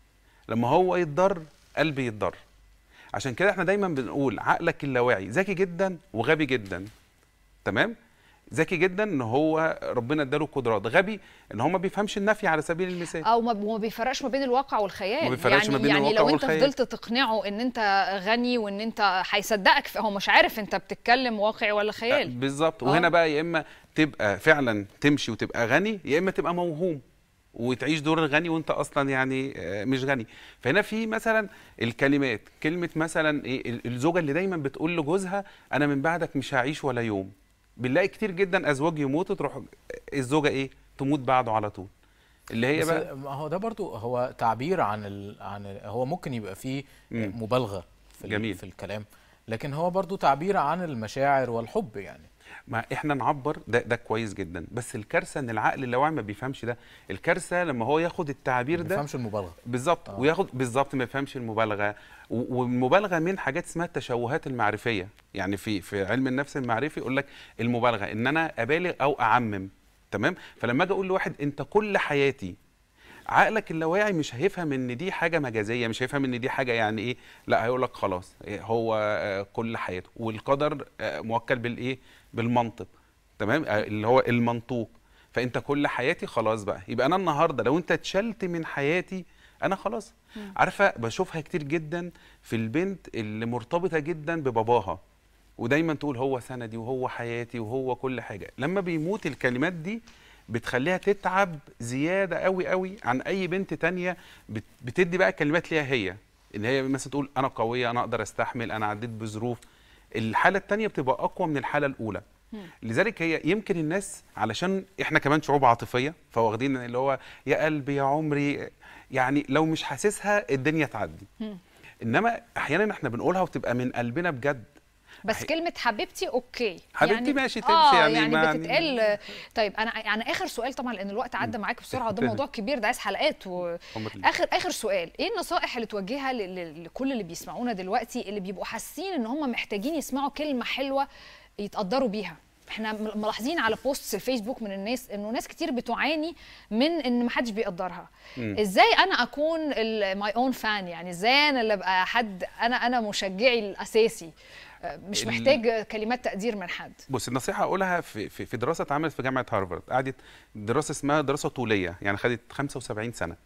لما هو يتضر قلبي يتضر عشان كده احنا دايما بنقول عقلك اللاواعي ذكي جدا وغبي جدا تمام ذكي جدا ان هو ربنا اداله قدرات غبي ان هو ما بيفهمش النفي على سبيل المثال او ما وما بيفرقش ما بين الواقع والخيال ما بيفرقش يعني ما بين يعني الواقع لو انت والخيال. فضلت تقنعه ان انت غني وان انت هيصدقك هو مش عارف انت بتتكلم واقعي ولا خيال بالظبط آه. وهنا بقى يا اما تبقى فعلا تمشي وتبقى غني يا اما تبقى موهوم وتعيش دور الغني وانت اصلا يعني آه، مش غني فهنا في مثلا الكلمات كلمه مثلا ايه ال- الزوجه اللي دايما بتقول لجوزها انا من بعدك مش هعيش ولا يوم بنلاقي كتير جدا ازواج يموتوا تروح الزوجه ايه تموت بعده على طول اللي هي بس بقى ما هو ده برضو هو تعبير عن ال... عن ال... هو ممكن يبقى فيه مم. مبالغه في ال... جميل. في الكلام لكن هو برضو تعبير عن المشاعر والحب يعني ما احنا نعبر ده ده كويس جدا بس الكارثه ان العقل اللاواعي ما بيفهمش ده الكارثه لما هو ياخد التعبير ما ده بيفهمش المبالغه بالظبط آه. وياخد بالظبط ما يفهمش المبالغه و- والمبالغه من حاجات اسمها التشوهات المعرفيه يعني في في علم النفس المعرفي يقول لك المبالغه ان انا ابالغ او اعمم تمام فلما اجي اقول لواحد انت كل حياتي عقلك اللاواعي مش هيفهم ان دي حاجه مجازيه مش هيفهم ان دي حاجه يعني ايه لا هيقول لك خلاص إيه هو آه، كل حياته والقدر آه، موكل بالايه بالمنطق تمام آه، اللي هو المنطوق فانت كل حياتي خلاص بقى يبقى انا النهارده لو انت اتشلت من حياتي انا خلاص عارفه بشوفها كتير جدا في البنت اللي مرتبطه جدا بباباها ودايما تقول هو سندي وهو حياتي وهو كل حاجه لما بيموت الكلمات دي بتخليها تتعب زياده قوي قوي عن اي بنت تانية بت- بتدي بقى كلمات ليها هي ان هي مثلا تقول انا قويه انا اقدر استحمل انا عديت بظروف الحاله التانية بتبقى اقوى من الحاله الاولى لذلك هي يمكن الناس علشان احنا كمان شعوب عاطفيه فواخدين اللي هو يا قلبي يا عمري يعني لو مش حاسسها الدنيا تعدي انما احيانا احنا بنقولها وتبقى من قلبنا بجد بس أحي- كلمة حبيبتي اوكي حبيبتي ماشي تمشي آه يعني يعني, ما- بتتقال طيب انا يعني اخر سؤال طبعا لان الوقت عدى معاك بسرعه وده موضوع كبير ده عايز حلقات و... هم اللي- اخر اخر سؤال ايه النصائح اللي توجهها ل- ل- لكل اللي بيسمعونا دلوقتي اللي بيبقوا حاسين ان هم محتاجين يسمعوا كلمه حلوه يتقدروا بيها احنا م- ملاحظين على بوستس الفيسبوك من الناس انه ناس كتير بتعاني من ان محدش بيقدرها مم. ازاي انا اكون ماي اون فان يعني ازاي انا اللي ابقى حد انا انا مشجعي الاساسي آه، مش ال- محتاج كلمات تقدير من حد بص النصيحه اقولها في في, في دراسه اتعملت في جامعه هارفارد قعدت دراسه اسمها دراسه طوليه يعني خدت 75 سنه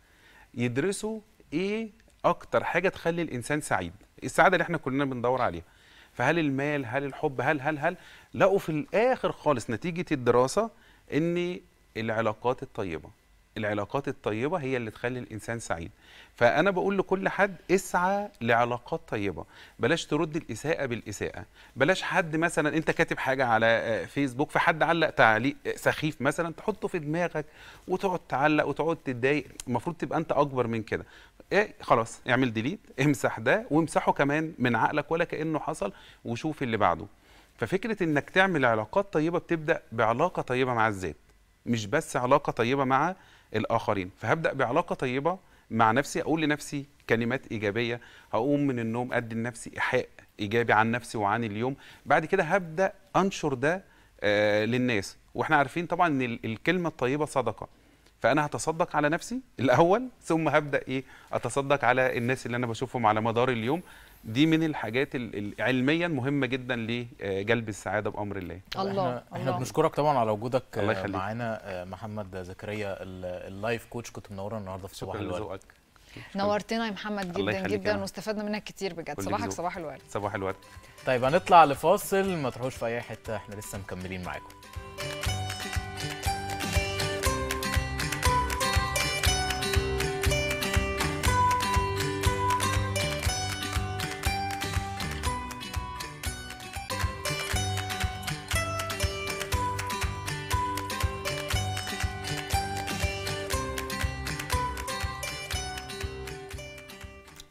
يدرسوا ايه اكتر حاجه تخلي الانسان سعيد السعاده اللي احنا كلنا بندور عليها فهل المال هل الحب هل هل هل لقوا في الاخر خالص نتيجه الدراسه ان العلاقات الطيبه العلاقات الطيبه هي اللي تخلي الانسان سعيد فانا بقول لكل حد اسعى لعلاقات طيبه بلاش ترد الاساءه بالاساءه بلاش حد مثلا انت كاتب حاجه على آه، فيسبوك فحد علق تعليق آه، سخيف مثلا تحطه في دماغك وتقعد تعلق وتقعد تتضايق المفروض تبقى انت اكبر من كده إيه خلاص اعمل ديليت امسح ده وامسحه كمان من عقلك ولا كانه حصل وشوف اللي بعده ففكره انك تعمل علاقات طيبه بتبدا بعلاقه طيبه مع الذات مش بس علاقه طيبه مع الاخرين فهبدا بعلاقه طيبه مع نفسي اقول لنفسي كلمات ايجابيه هقوم من النوم ادي لنفسي ايحاء ايجابي عن نفسي وعن اليوم بعد كده هبدا انشر ده آه للناس واحنا عارفين طبعا ان ال- الكلمه الطيبه صدقه فانا هتصدق على نفسي الاول ثم هبدا ايه اتصدق على الناس اللي انا بشوفهم على مدار اليوم دي من الحاجات ال- ال- علميا مهمه جدا لجلب السعاده بامر الله الله احنا, احنا الله بنشكرك طبعا على وجودك الله آه، يخليك. معانا آه، محمد زكريا ال- اللايف كوتش كنت منورنا النهارده في صباح شكرا الورد لذوقك نورتنا يا محمد الله جدا يخليك يا جدا رب. واستفدنا منك كتير بجد كل صباحك ذوق. صباح الورد صباح الورد طيب هنطلع لفاصل ما تروحوش في اي حته احنا لسه مكملين معاكم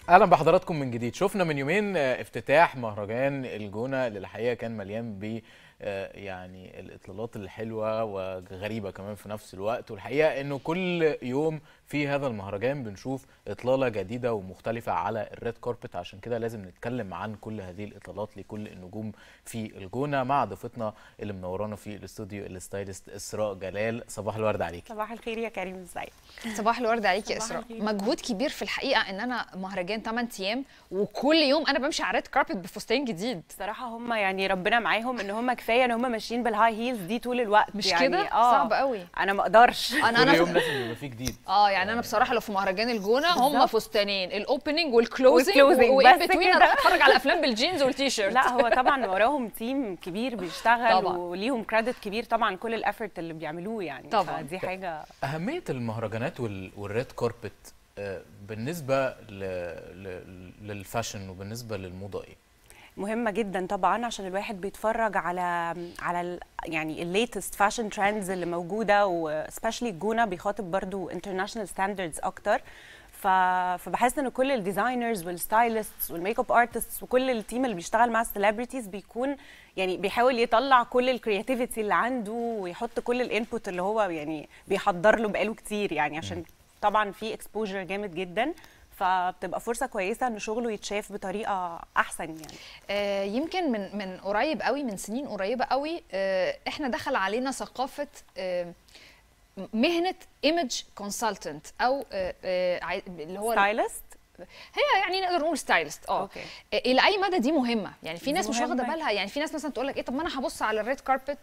اهلا بحضراتكم من جديد شفنا من يومين آه، افتتاح مهرجان الجونه اللي الحقيقه كان مليان ب آه، يعني الاطلالات الحلوه وغريبه كمان في نفس الوقت والحقيقه انه كل يوم في هذا المهرجان بنشوف اطلاله جديده ومختلفه على الريد كاربت عشان كده لازم نتكلم عن كل هذه الاطلالات لكل النجوم في الجونه مع ضيفتنا اللي منورانا في الاستوديو الستايلست اسراء جلال صباح الورد عليكي صباح الخير يا كريم ازيك صباح الورد عليكي يا صباح اسراء الخير. مجهود كبير في الحقيقه ان انا مهرجان 8 ايام وكل يوم انا بمشي على ريد كاربت بفستان جديد بصراحه هم يعني ربنا معاهم ان هم كفايه ان هم ماشيين بالهاي هيلز دي طول الوقت مش يعني كده آه صعب قوي انا ما اقدرش انا كل انا يوم لازم يبقى فيه جديد اه يعني انا بصراحه لو في مهرجان الجونه هم بالظبط. فستانين الاوبننج والكلوزنج والclosing، وان بس بتوين كده. انا بتفرج على افلام بالجينز والتي شيرت لا هو طبعا وراهم تيم كبير بيشتغل طبعاً. وليهم كريدت كبير طبعا كل الافورت اللي بيعملوه يعني طبعاً. فدي حاجه أهمية المهرجانات وال- والريد كاربت آه، بالنسبة ل... ل... للفاشن وبالنسبة للموضة إيه؟ مهمه جدا طبعا عشان الواحد بيتفرج على على ال يعني الليتست فاشن ترندز اللي موجوده وسبيشلي الجونه بيخاطب برضو انترناشونال ستاندردز اكتر ف... فبحس ان كل الديزاينرز والستايلستس والميك اب ارتستس وكل التيم اللي بيشتغل مع السليبرتيز بيكون يعني بيحاول يطلع كل الكرياتيفيتي اللي عنده ويحط كل الانبوت اللي هو يعني بيحضر له بقاله كتير يعني عشان طبعا في اكسبوجر جامد جدا فبتبقى فرصه كويسه ان شغله يتشاف بطريقه احسن يعني آه، يمكن من من قريب قوي من سنين قريبه قوي آه، احنا دخل علينا ثقافه آه، مهنه ايمج كونسلتنت او آه، آه، عاي- اللي هو ستايلست هي يعني نقدر نقول ستايلست اه أوكي. آه، الى اي مدى دي مهمه يعني في دي ناس مش واخده مهمة. بالها يعني في ناس مثلا تقول لك ايه طب ما انا هبص على الريد كاربت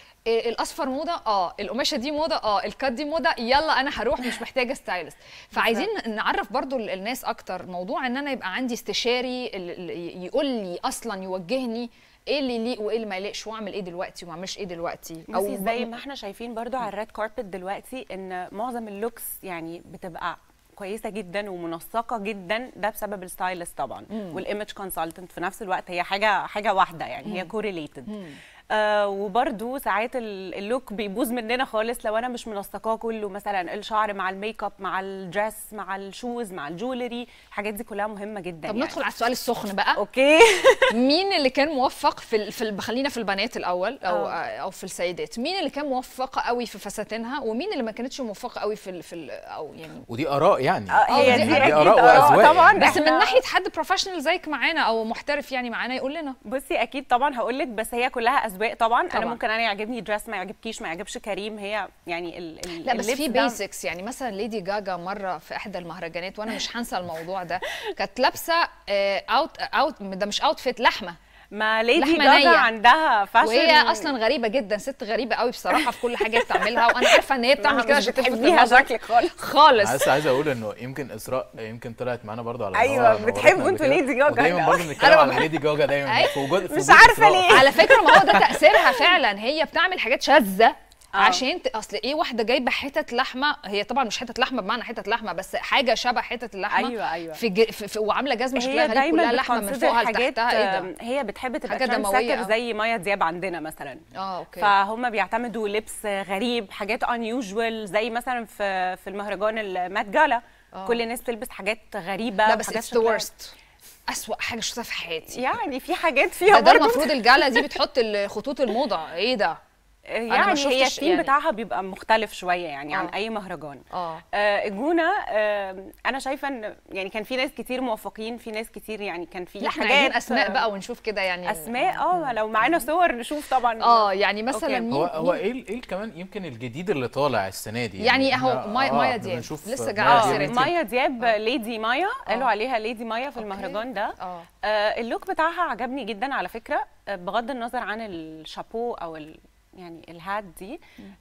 الاصفر موضه اه القماشه دي موضه اه الكات دي موضه يلا انا هروح مش محتاجه ستايلست فعايزين نعرف برضو ال- الناس اكتر موضوع ان انا يبقى عندي استشاري ال- ال- يقول لي اصلا يوجهني ايه اللي يليق وايه اللي ما يليقش واعمل ايه دلوقتي وما اعملش ايه دلوقتي بصي زي ما احنا شايفين برضو على الريد كاربت دلوقتي ان معظم اللوكس يعني بتبقى كويسه جدا ومنسقه جدا ده بسبب الستايلست طبعا والايمج كونسلتنت في نفس الوقت هي حاجه حاجه واحده يعني هي كوريليتد آه وبرده ساعات ال- اللوك بيبوظ مننا خالص لو انا مش منسقاه كله مثلا الشعر مع الميك اب مع الدريس مع الشوز مع الجولري الحاجات دي كلها مهمه جدا طب يعني. ندخل على السؤال السخن بقى اوكي مين اللي كان موفق في ال... في ال... خلينا في البنات الاول او آه. او في السيدات مين اللي كان موفقه قوي في فساتينها ومين اللي ما كانتش موفقه قوي في ال... في ال... او يعني ودي آراء يعني آه، هي دي دي, أكيد أكيد آراء آراء وأذواق طبعا يعني. بس من إحنا- ناحيه حد بروفيشنال زيك معانا او محترف يعني معانا يقول لنا بصي اكيد طبعا هقول لك بس هي كلها اذواق طبعا. طبعاً. انا ممكن انا يعجبني دريس ما يعجبكيش ما يعجبش كريم هي يعني ال ال لا بس اللبس في ده- بيزكس يعني مثلا ليدي جاجا مره في احدى المهرجانات وانا مش هنسى الموضوع ده كانت لابسه اوت اوت ده مش اوتفيت لحمه ما ليدي لحمة جاجا نية. عندها فاشن وهي اصلا غريبه جدا ست غريبه قوي بصراحه في كل حاجه بتعملها وانا عارفه ان هي بتعمل كده عشان تلفت بتحبيها النظر شكلك خالص خالص عايز عايز اقول انه يمكن اسراء يمكن طلعت معانا برضه على أيوة، الهوا، نورتنا بتحبوا قبل انتوا كده. ليدي جاجا. ودايما برضه بنتكلم أنا على بحب- ليدي جاجا دايما أي. في وجود في مش وجود عارفة إسراء. ليه. على فكره ما هو ده تاثيرها فعلا هي بتعمل حاجات شاذه آه. عشان ت... اصل ايه واحده جايبه حتت لحمه هي طبعا مش حتت لحمه بمعنى حتت لحمه بس حاجه شبه حتت اللحمه أيوة، أيوة. في, ج... في... في وعامله جزمه شكلها هي غريب دايما كلها لحمه من بتconsider فوقها حاجات لتحتها ايه ده آم، هي بتحب تبقى حاجة trend دموية، setter آه. زي مايا دياب عندنا مثلا اه اوكي فهم بيعتمدوا لبس غريب حاجات unusual زي مثلا في في المهرجان المات جالا آه. كل الناس تلبس حاجات غريبه لا بس وحاجات اتس ذا شكلها- ورست اسوأ حاجه شفتها في حياتي يعني في حاجات ده, فيها ده برضه المفروض الجاله دي بتحط ال- خطوط الموضه ايه ده يعني هي شفتش الثيم يعني. بتاعها بيبقى مختلف شويه يعني عن آه. اي مهرجان اه آه الجونه آه انا شايفه ان يعني كان في ناس كتير موفقين في ناس كتير يعني كان في لا احنا حاجات عايزين اسماء آه، بقى ونشوف كده يعني اسماء اه لو معانا صور نشوف طبعا اه يعني مثلا أوكي. مين هو هو مين- ايه ال- ايه كمان يمكن الجديد اللي طالع السنه دي يعني إحنا- أهو مايا- مايا دياب. بنشوف لسه مايا جاي على دياب. سيرتي. يمكن- مايا دياب ليدي مايا قالوا عليها ليدي مايا في أوكي. المهرجان ده اه آه اللوك بتاعها عجبني جدا على فكره آه بغض النظر عن الشابو او ال يعني الهات دي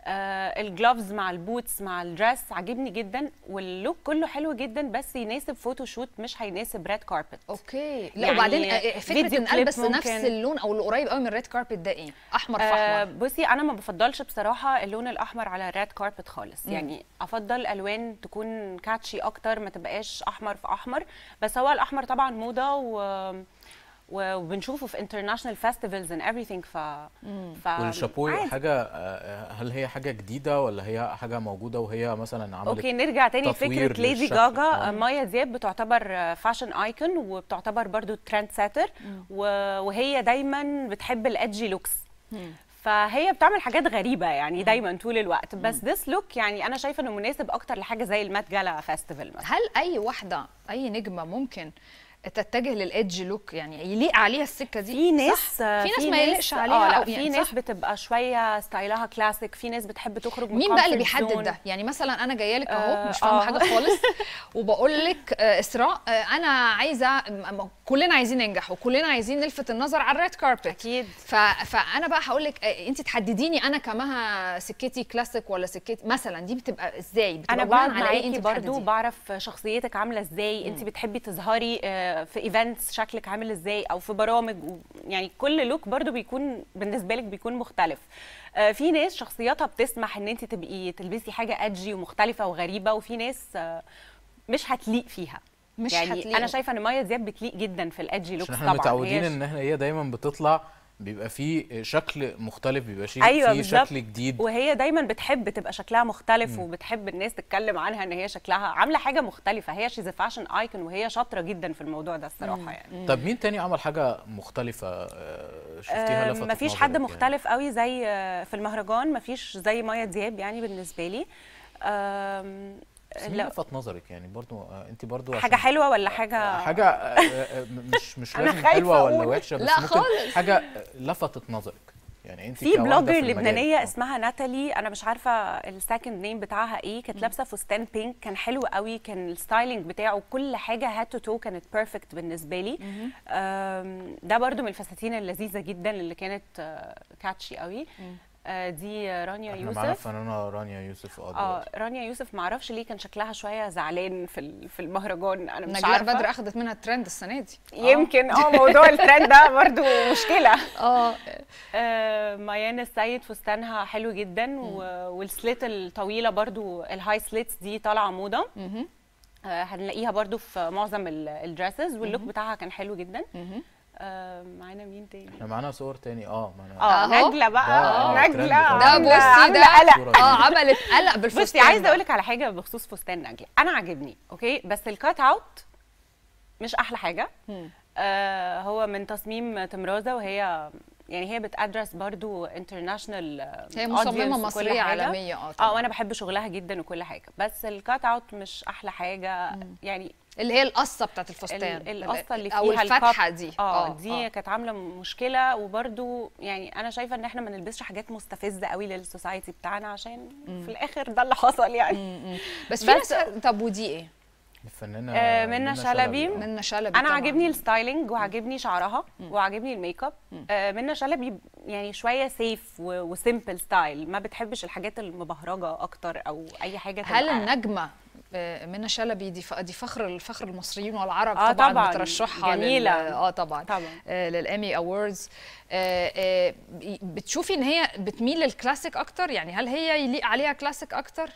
آه الجلوفز مع البوتس مع الدريس عجبني جدا واللوك كله حلو جدا بس يناسب فوتوشوت مش هيناسب ريد كاربت اوكي لا يعني وبعدين آه، فكره فيديو ان كليب البس نفس ممكن. اللون او القريب قوي من الريد كاربت ده ايه احمر في آه احمر بصي انا ما بفضلش بصراحه اللون الاحمر على الريد كاربت خالص يعني افضل الوان تكون كاتشي اكتر ما تبقاش احمر في احمر بس هو الاحمر طبعا موضه و و- وبنشوفه في international festivals and everything ف, ف... والشابوي عادي. حاجه آه، هل هي حاجه جديده ولا هي حاجه موجوده وهي مثلا عملت اوكي نرجع تاني تطوير لفكره ليدي للشكل. جاجا آه. آه. مايا دياب بتعتبر فاشن ايكون وبتعتبر برضو ترند ساتر وهي دايما بتحب الادجي لوكس فهي بتعمل حاجات غريبه يعني دايما طول الوقت بس ذس لوك يعني انا شايفه انه مناسب اكتر لحاجه زي المات جالا فيستيفال مثلا هل اي واحده اي نجمه ممكن تتجه للادج لوك يعني يليق عليها السكه دي في ناس صح؟ في ناس ما يليقش عليها اه لا أو في يعني ناس صح؟ بتبقى شويه ستايلها كلاسيك في ناس بتحب تخرج من مين بقى اللي comfort بيحدد zone. ده؟ يعني مثلا انا جايه لك اهو آه، مش فاهمه آه. حاجه خالص وبقول لك آه، اسراء آه، انا عايزه م- م- كلنا عايزين ننجح وكلنا عايزين نلفت النظر على الريد كاربت اكيد ف... فانا بقى هقول لك انت تحدديني انا كمها سكتي كلاسيك ولا سكتي مثلا دي بتبقى ازاي بتبقى انا بناء بقعد على ايه معاكي انت برضو بتحدديه؟ بعرف شخصيتك عامله ازاي انت بتحبي تظهري آه، في ايفنتس شكلك عامل ازاي او في برامج و- يعني كل لوك برضو بيكون بالنسبه لك بيكون مختلف آه، في ناس شخصياتها بتسمح ان انت تبقي تلبسي حاجه ادجي ومختلفه وغريبه وفي ناس آه، مش هتليق فيها مش يعني هتليق. انا شايفه ان مايا دياب بتليق جدا في الادجي لوكس عشان طبعا احنا متعودين هي ان احنا هي دايما بتطلع بيبقى فيه شكل مختلف بيبقى شيء ايوه فيه بالظبط شكل جديد وهي دايما بتحب تبقى شكلها مختلف وبتحب الناس تتكلم عنها ان هي شكلها عامله حاجه مختلفه هي شيز فاشن ايكون وهي شاطره جدا في الموضوع ده الصراحه يعني طب مين تاني عمل حاجه مختلفه آه، شفتيها لفتت مفيش نظرك حد يعني؟ مختلف قوي زي آه، في المهرجان مفيش زي مايا دياب يعني بالنسبه لي آم، بس مين لا لفت نظرك يعني برضو آه، انت برضو حاجه عشان- حلوه ولا حاجه حاجه آه، آه، مش مش أنا لازم خايفة حلوه ولا أقول. وحشه بس لا ممكن خالص. حاجه لفتت نظرك يعني انت في كواحدة بلوجر في المجال. لبنانيه آه. اسمها ناتالي انا مش عارفه السكند نيم بتاعها ايه كانت لابسه فستان بينك كان حلو قوي كان الستايلينج بتاعه كل حاجه هات تو تو كانت بيرفكت بالنسبه لي آم، ده برضو من الفساتين اللذيذه جدا اللي كانت كاتشي قوي آه، دي رانيا احنا معانا يوسف فنانه رانيا يوسف اه اه دلوقتي. رانيا يوسف معرفش ليه كان شكلها شويه زعلان في ال- في المهرجان انا مش نجلاء عارفه بدر اخذت منها الترند السنه دي يمكن اه موضوع الترند ده برضو مشكله اه آه، ميان السيد فستانها حلو جدا و- والسليت الطويله برضو الهاي سليتس دي طالعه موضه آه، هنلاقيها برضو في معظم ال- الدريسز واللوك بتاعها كان حلو جدا آه، معانا مين تاني احنا معانا صور تاني اه معانا اه أهو. نجله بقى ده نجله ترند. ده عاملة- بصي عاملة ده قلق صورة اه عملت قلق بالفستان بصي عايزه ده. اقول لك على حاجه بخصوص فستان نجله انا عاجبني اوكي بس الكات اوت مش احلى حاجه آه هو من تصميم تمرازه وهي يعني هي بتادرس برضو انترناشونال هي مصممه مصريه عالميه اه اه طبعاً. وانا بحب شغلها جدا وكل حاجه بس الكات اوت مش احلى حاجه يعني اللي هي القصه بتاعت الفستان ال- القصه اللي فيها او الفتحه الكاب- دي اه دي كانت عامله مشكله وبرده يعني انا شايفه ان احنا ما نلبسش حاجات مستفزه قوي للسوسايتي بتاعنا عشان في الاخر ده اللي حصل يعني بس في بس- ناس طب ودي ايه الفنانه آه، منى شلبي. آه. منى شلبي انا طبعاً. عاجبني الستايلينج وعاجبني شعرها وعاجبني الميك اب آه منى شلبي يعني شويه سيف وسيمبل ستايل ما بتحبش الحاجات المبهرجه اكتر او اي حاجه هل تبقى- النجمه آه، منى شلبي دي ف- دي فخر الفخر المصريين والعرب آه، طبعا, طبعاً. بترشحها جميلة. لل... اه طبعا طبعاً. آه للامي اووردز آه آه بتشوفي ان هي بتميل للكلاسيك اكتر يعني هل هي يليق عليها كلاسيك اكتر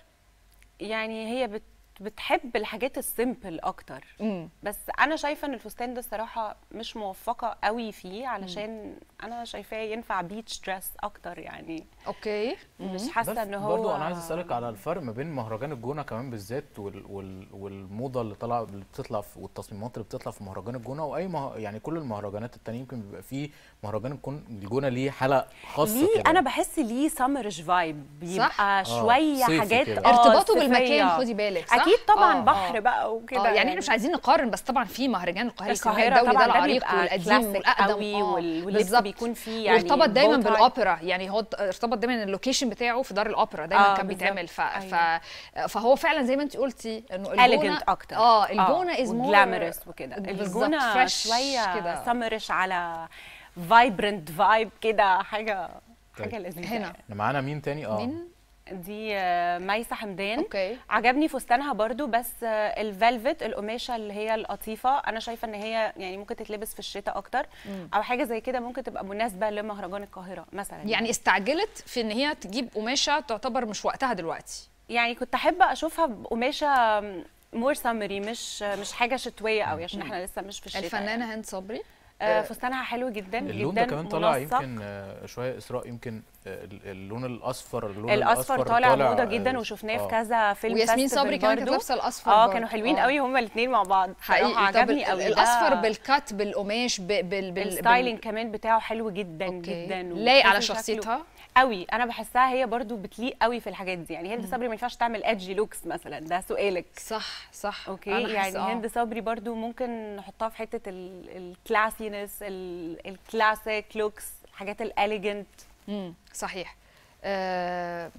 يعني هي بت بتحب الحاجات السيمبل اكتر امم بس انا شايفه ان الفستان ده الصراحه مش موفقه قوي فيه علشان انا شايفاه ينفع بيتش دريس اكتر يعني اوكي مش بس حاسه ان هو برضو انا عايز اسالك على الفرق ما بين مهرجان الجونه كمان بالذات وال وال والموضه اللي طالعه اللي بتطلع في والتصميمات اللي بتطلع في مهرجان الجونه واي مه... يعني كل المهرجانات التانية يمكن بيبقى فيه مهرجان الجون- الجونه ليه حلقه خاصه ليه كده. انا بحس ليه سمرش فايب بيبقى شويه صيفي حاجات كده. آه، ارتباطه صيفية. بالمكان خدي بالك صح؟ اكيد طبعا آه، بحر آه. بقى وكده اه يعني احنا مش عايزين نقارن بس طبعا في مهرجان القاهره السينمائي القاهره الدولي ده طبعا ده العريق بيبقى والقديم كلاسيك والاقدم قوي آه، وال- واللبس بالظبط. بيكون فيه يعني وارتبط دايما bow tie. بالاوبرا يعني هو ارتبط دايما اللوكيشن بتاعه في دار الاوبرا دايما آه، كان بالظبط. بيتعمل ف... أيوة. ف... فهو فعلا زي ما انت قلتي انه الجونه elegant اكتر اه الجونه از مور جلامرس وكده بالظبط، الجونه fresh شويه كده. سمرش على فايبرنت فايب كده حاجه حاجه طيب. لذيذه هنا. يعني. احنا معانا مين تاني اه مين دي آه، ميسة حمدان اوكي عجبني فستانها برضو بس آه، الفلفت القماشه اللي هي القطيفه انا شايفه ان هي يعني ممكن تتلبس في الشتاء اكتر او حاجه زي كده ممكن تبقى مناسبه لمهرجان القاهره مثلا يعني استعجلت في ان هي تجيب قماشه تعتبر مش وقتها دلوقتي يعني كنت احب اشوفها بقماشه مور سمري مش مش حاجه شتويه قوي عشان احنا لسه مش في الشتاء الفنانه هند صبري آه، فستانها حلو جدا اللون جدا ده كمان طالع منسق. يمكن آه، شويه اسراء يمكن آه، ال- اللون الاصفر اللون الاصفر طالع موضه جدا آه، وشفناه في آه. كذا فيلم وياسمين فيستيفال صبري كمان كانت برضو. لابسه الاصفر اه برضو. كانوا حلوين آه. قوي هما الاثنين مع بعض حقيقي صراحة طب عجبني ال- قوي الاصفر ده بالكات بالقماش ب- بال بال الستايلينج كمان بتاعه حلو جدا أوكي. جدا لايق على وتحسي شكله شخصيتها قوي انا بحسها هي برضو بتليق قوي في الحاجات دي يعني هند صبري ما ينفعش تعمل ادجي لوكس مثلا ده سؤالك صح صح اوكي أنا يعني حاسة آه. هند صبري برضو ممكن نحطها في حته الكلاسينس الكلاسيك لوكس الحاجات الاليجنت مم. صحيح آه,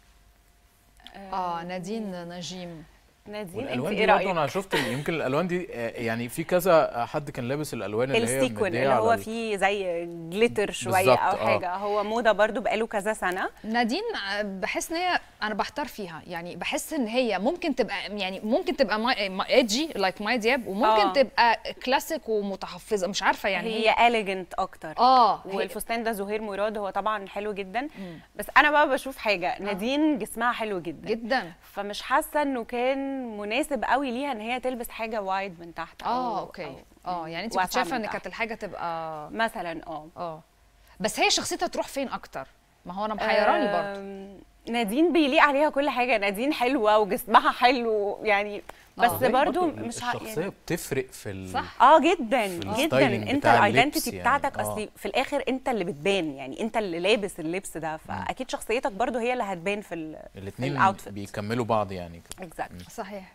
اه نادين نجيم نادين انت والالوان ايه دي برضه رايك انا شفت ال- يمكن الالوان دي آه، يعني في كذا حد كان لابس الالوان اللي هي السيكون مدية اللي هو على ال- فيه زي جليتر شويه بالظبط، او آه. حاجه هو موضه برضو بقاله كذا سنه نادين آه، بحس ان هي انا بحتار فيها يعني بحس ان هي ممكن تبقى يعني ممكن تبقى ايدجي لايك ماي دياب وممكن آه. تبقى كلاسيك ومتحفظه مش عارفه يعني هي اليجنت اكتر اه هي- والفستان ده زهير مراد هو طبعا حلو جدا بس انا بقى بشوف حاجه نادين جسمها حلو جدا جدا فمش حاسه انه كان مناسب قوي ليها ان هي تلبس حاجه وايد من تحت اه أو- اوكي أو اه يعني انت كنت واسعة شايفه من ان تحت. كانت الحاجه تبقى مثلا اه اه بس هي شخصيتها تروح فين اكتر ما هو انا محيراني برضه آم، نادين بيليق عليها كل حاجه نادين حلوه وجسمها حلو يعني بس آه. زي برضو ال- مش ع- الشخصيه يعني بتفرق في ال... صح. اه جدا الستايلينج جدا انت بتاع الايدنتيتي اللبس بتاعتك يعني. اصلي آه. في الاخر انت اللي بتبان يعني انت اللي لابس اللبس ده فاكيد شخصيتك برضو هي اللي هتبان في ال الاثنين الأوتفيت. بيكملوا بعض يعني كده اكزاكتلي صحيح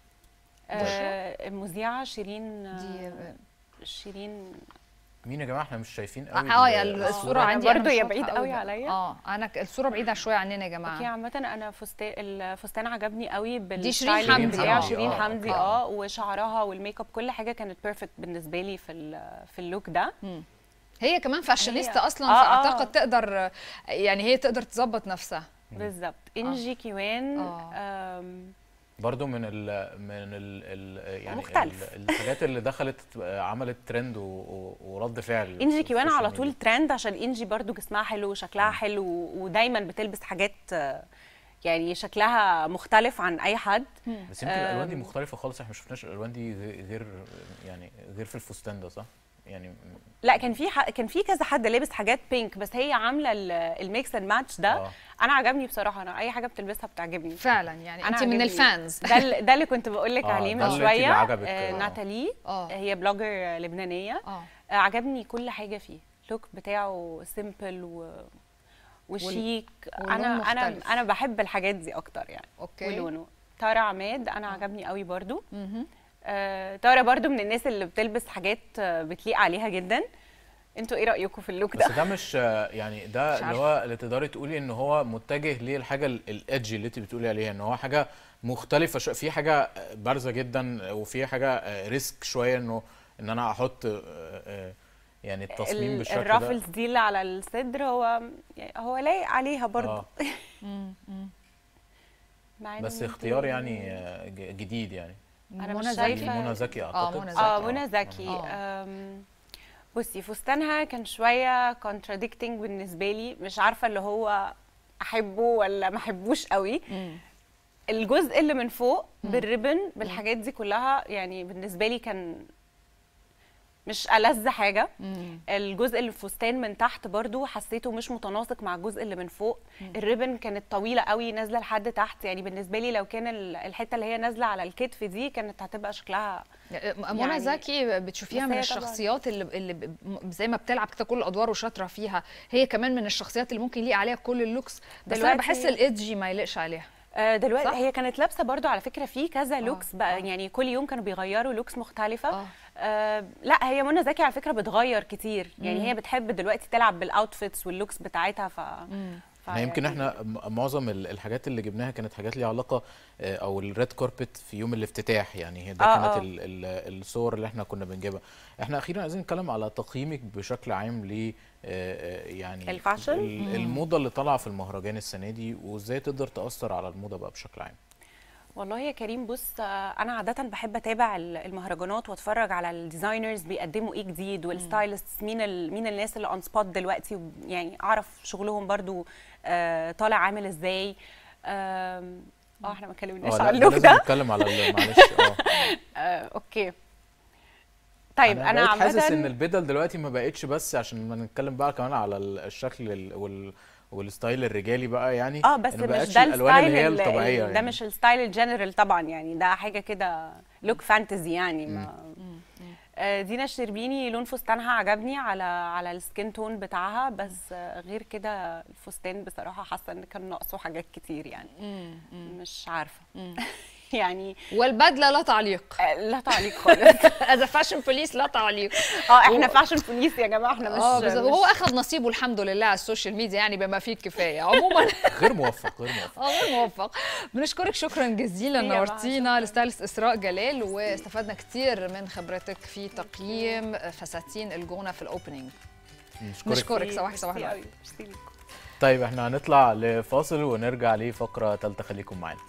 آه المذيعه شيرين دي آه شيرين مين يا جماعه احنا مش شايفين قوي اه ال- يا الصورة. الصوره أنا عندي برضو أنا مش هي واضحة بعيد قوي بقى. عليا. اه انا ك- الصوره بعيده شويه عننا يا جماعه اوكي عامة انا فستان الفستان عجبني قوي دي شيرين بالستايلينج حمدي. بتاع آه، شيرين آه، حمدي أوكي. اه وشعرها والميك اب كل حاجة كانت بيرفكت بالنسبة لي في ال- في اللوك ده هي كمان فاشينيستا هي- اصلا آه، آه. فاعتقد تقدر يعني هي تقدر تظبط نفسها بالظبط انجي كيوان آه. آم، برضو من ال من ال ال يعني مختلف. ال- الحاجات اللي دخلت آه، عملت ترند و- و- ورد فعل انجي في كيوان السوشيال على طول ميديا. ترند عشان انجي برضو جسمها حلو وشكلها حلو ودايما بتلبس حاجات آه، يعني شكلها مختلف عن اي حد بس يمكن الالوان دي آم. مختلفه خالص احنا ما شفناش الالوان دي غير- غير يعني غير في الفستان ده صح؟ يعني لا كان في ح... كان في كذا حد لابس حاجات بينك بس هي عامله ال- الميكس اند ماتش ده آه. انا عجبني بصراحه انا اي حاجه بتلبسها بتعجبني فعلا يعني أنا انت من عاجبني. الفانز ده ال- ده اللي كنت بقول لك آه، عليه ده من اللي انت اللي شويه عجبك، آه آه. ناتالي آه. هي بلوجر لبنانيه اه آه عجبني كل حاجه فيه اللوك بتاعه سيمبل و وشيك واللون انا انا مختلف. انا بحب الحاجات دي اكتر يعني اوكي ولونه تارا عماد انا عجبني قوي برضو مهم. آه تارا برضو من الناس اللي بتلبس حاجات آه، بتليق عليها جدا انتوا ايه رايكم في اللوك بس ده ده مش آه، يعني ده مش اللي عارفة. هو اللي تقدري تقولي ان هو متجه للحاجه الادج اللي انت بتقولي عليها ان هو حاجه مختلفه شو في حاجه آه، بارزه جدا وفي حاجه آه، ريسك شويه انه ان انا احط آه، آه، يعني التصميم ال- بالشكل ده الرافلز دي اللي على الصدر هو يعني هو لايق عليها برضو آه. مم. مم. مع بس إن اختيار دي- يعني آه، ج- جديد يعني أنا منى مش زكي شايفة- منى زكي اعتقد منى صح؟ اه منى زكي آه. آم، بصي فستانها كان شويه contradicting بالنسبه لي مش عارفه اللي هو احبه ولا ما احبوش قوي مم. الجزء اللي من فوق بالريبن بالحاجات دي كلها يعني بالنسبه لي كان مش ألذ حاجه مم. الجزء اللي في الفستان من تحت برضو حسيته مش متناسق مع الجزء اللي من فوق الريبن كانت طويله قوي نازله لحد تحت يعني بالنسبه لي لو كان ال- الحته اللي هي نازله على الكتف دي كانت هتبقى شكلها منى يعني- زكي بتشوفيها بس من هي طبعاً- الشخصيات اللي, اللي ب- م- زي ما بتلعب كده كل الادوار وشاطره فيها هي كمان من الشخصيات اللي ممكن يليق عليها كل اللوكس بس انا دلوقتي- بحس الايدجي ما يليقش عليها آه، دلوقتي صح؟ هي كانت لابسه برضو على فكره في كذا لوكس بقى يعني كل يوم كانوا بيغيروا لوكس مختلفه آه. آه لا هي منى زكي على فكره بتغير كتير يعني هي بتحب دلوقتي تلعب بالاوتفيتس واللوكس بتاعتها ف احنا يمكن يعني- احنا م- معظم ال- الحاجات اللي جبناها كانت حاجات ليها علاقه آه، او الريد كاربت في يوم الافتتاح يعني هي ده آه، كانت آه. ال- ال- الصور اللي احنا كنا بنجيبها احنا اخيرا عايزين نتكلم على تقييمك بشكل عام ل آه، آه، يعني الفاشن؟ ال- الموضه اللي طالعه في المهرجان السنه دي وازاي تقدر تاثر على الموضه بقى بشكل عام والله يا كريم بص آه، انا عاده بحب اتابع ال- المهرجانات واتفرج على الديزاينرز بيقدموا ايه جديد والستايلستس مين ال... مين الناس اللي اون سبوت دلوقتي وب- يعني اعرف شغلهم برضو آه طالع عامل ازاي آم، اه احنا ما اتكلمناش اه على لا اللوك لازم ده نتكلم على ال- معلش اه آه، اوكي طيب انا, انا بقيت حاسس ان عامه البدل دلوقتي ما بقتش بس عشان ما نتكلم بقى كمان على ال- الشكل ال- وال والستايل الرجالي بقى يعني اه بس إن ما مش بقتش ده الالوان اللي هي الستايل ال- الطبيعيه ده يعني. مش الستايل الجنرال طبعا يعني ده حاجه كده لوك فانتزي يعني ما آه، دينا الشربيني لون فستانها عجبني على على السكين تون بتاعها بس آه، غير كده الفستان بصراحه حاسه ان كان ناقصه حاجات كتير يعني مش عارفه يعني والبدله لا تعليق آه، لا تعليق خالص از فاشن بوليس لا تعليق اه احنا فاشن بوليس يا جماعه احنا مش اه بالظبط مش- وهو اخذ نصيبه الحمد لله على السوشيال ميديا يعني بما فيه الكفايه عموما غير موفق غير موفق اه غير موفق بنشكرك شكرا جزيلا يا جماعة، نورتينا الستايلست اسراء جلال واستفدنا كتير من خبرتك في تقييم فساتين الجونه في الاوبننج نشكرك نشكرك صباح صباح ميرسي الخير قوي، ميرسي ليكم. طيب احنا هنطلع لفاصل ونرجع لفقره ثالثه خليكم معانا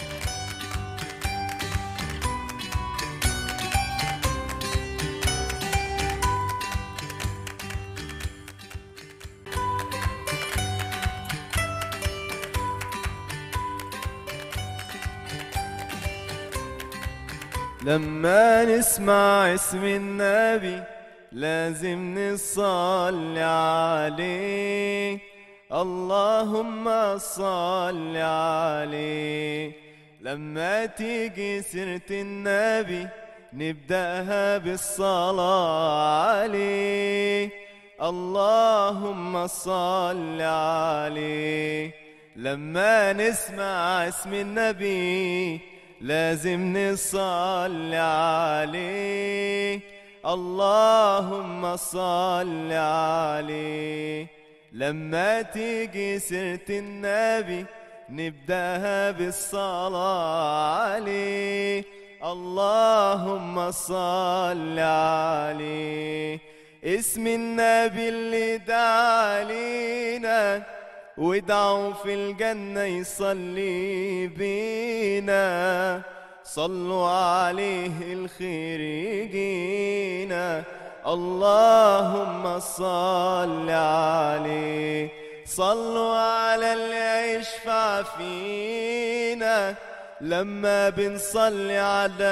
لما نسمع اسم النبي لازم نصلي عليه اللهم صل عليه لما تيجي سيرة النبي نبدأها بالصلاة عليه اللهم صل عليه لما نسمع اسم النبي لازم نصلي عليه اللهم صل عليه لما تيجي سيرة النبي نبدأها بالصلاة عليه اللهم صل عليه اسم النبي اللي دعا علينا ودعوا في الجنة يصلي بينا صلوا عليه الخير يجينا اللهم صل عليه صلوا على اللي يشفع فينا لما بنصلي على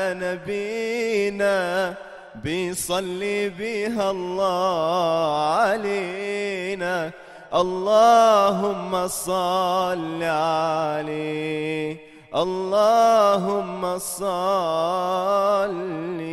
نبينا بيصلي بها الله علينا اللهم صل عليه اللهم صل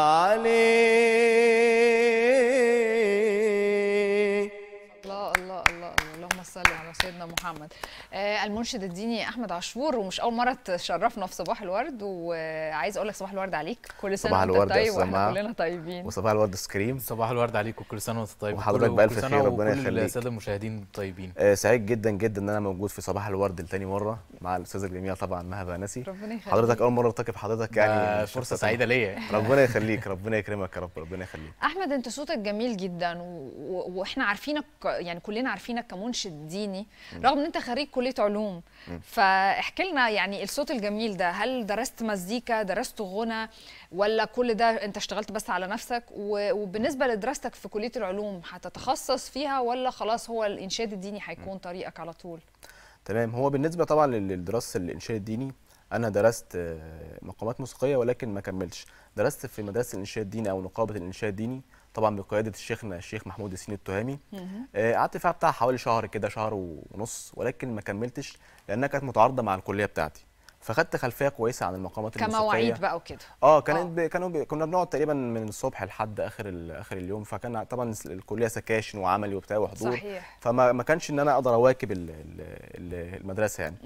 عليه الله الله الله اللهم صل على سيدنا محمد آه المنشد الديني احمد عاشور ومش اول مره تشرفنا في صباح الورد وعايز اقول لك صباح الورد عليك كل سنه صباح وانت الورد يا طيب أستاذ واحنا معاذ. كلنا طيبين وصباح الورد سكريم صباح الورد عليك وكل سنه وانت طيب وحضرتك وكل- بألف وكل خير، سنة ربنا وكل يخليك. الساده المشاهدين طيبين آه سعيد جدا جدا ان انا موجود في صباح الورد لتاني مره مع الاستاذه الجميله طبعا مها بانسي ربنا يخليك حضرتك اول مره التقي بحضرتك يعني يعني فرصه شخصية سعيده ليا ربنا يخليك ربنا يكرمك يا رب ربنا يخليك احمد انت صوتك جميل جدا و... و... واحنا عارفينك يعني كلنا عارفينك كمنشد ديني رغم ان انت خريج كليه علوم فاحكي لنا يعني الصوت الجميل ده هل درست مزيكا درست غنى ولا كل ده انت اشتغلت بس على نفسك و... وبالنسبه لدراستك في كليه العلوم هتتخصص فيها ولا خلاص هو الانشاد الديني هيكون طريقك على طول تمام هو بالنسبه طبعا لل- للدراسه الانشاد الديني انا درست آه، مقامات موسيقيه ولكن ما كملتش درست في مدرسه الانشاد الديني او نقابه الانشاد الديني طبعا بقياده شيخنا الشيخ محمود ياسين التهامي آه، قعدت فيها بتاع حوالي شهر كده شهر ونص ولكن ما كملتش لانها كانت متعارضه مع الكليه بتاعتي فخدت خلفيه كويسه عن المقامات الموسيقيه كمواعيد بقى وكده اه كانت ب... كانوا ب... كنا بنقعد تقريبا من الصبح لحد اخر ال... اخر اليوم فكان طبعا الكليه سكاشن وعملي وبتاع وحضور صحيح. فما ما كانش ان انا اقدر اواكب ال... ال... ال- المدرسه يعني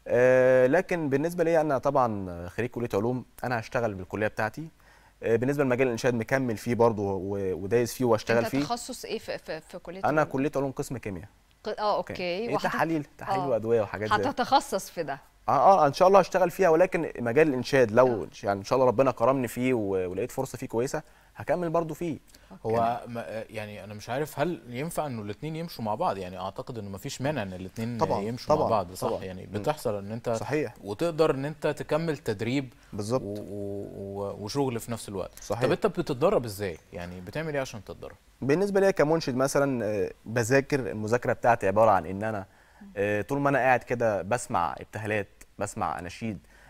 آه لكن بالنسبه لي انا طبعا خريج كليه علوم انا هشتغل بالكليه بتاعتي آه بالنسبه لمجال الانشاد مكمل فيه برضه و... ودايس فيه واشتغل انت فيه تخصص ايه في في, في كليه انا العلوم؟ كليه علوم قسم كيمياء اه اوكي ايه وهتت- تحاليل تحاليل آه. وادويه وحاجات زي هتتخصص في ده اه اه ان شاء الله هشتغل فيها ولكن مجال الانشاد لو يعني ان شاء الله ربنا كرمني فيه و- ولقيت فرصه فيه كويسه هكمل برضو فيه هو ما- يعني انا مش عارف هل ينفع انه الاثنين يمشوا مع بعض يعني اعتقد انه مفيش مانع ان الاثنين طبعاً، يمشوا مع طبعاً، بعض صح طبعاً. يعني مم. بتحصل ان انت صحيح. وتقدر ان انت تكمل تدريب بالظبط. و... و... و... وشغل في نفس الوقت صحيح. طب انت بتتدرب ازاي يعني بتعمل ايه عشان تتدرب بالنسبه لي كمنشد مثلا آه، بذاكر المذاكره بتاعتي عباره عن ان انا آه، طول ما انا قاعد كده بسمع ابتهالات بسمع اناشيد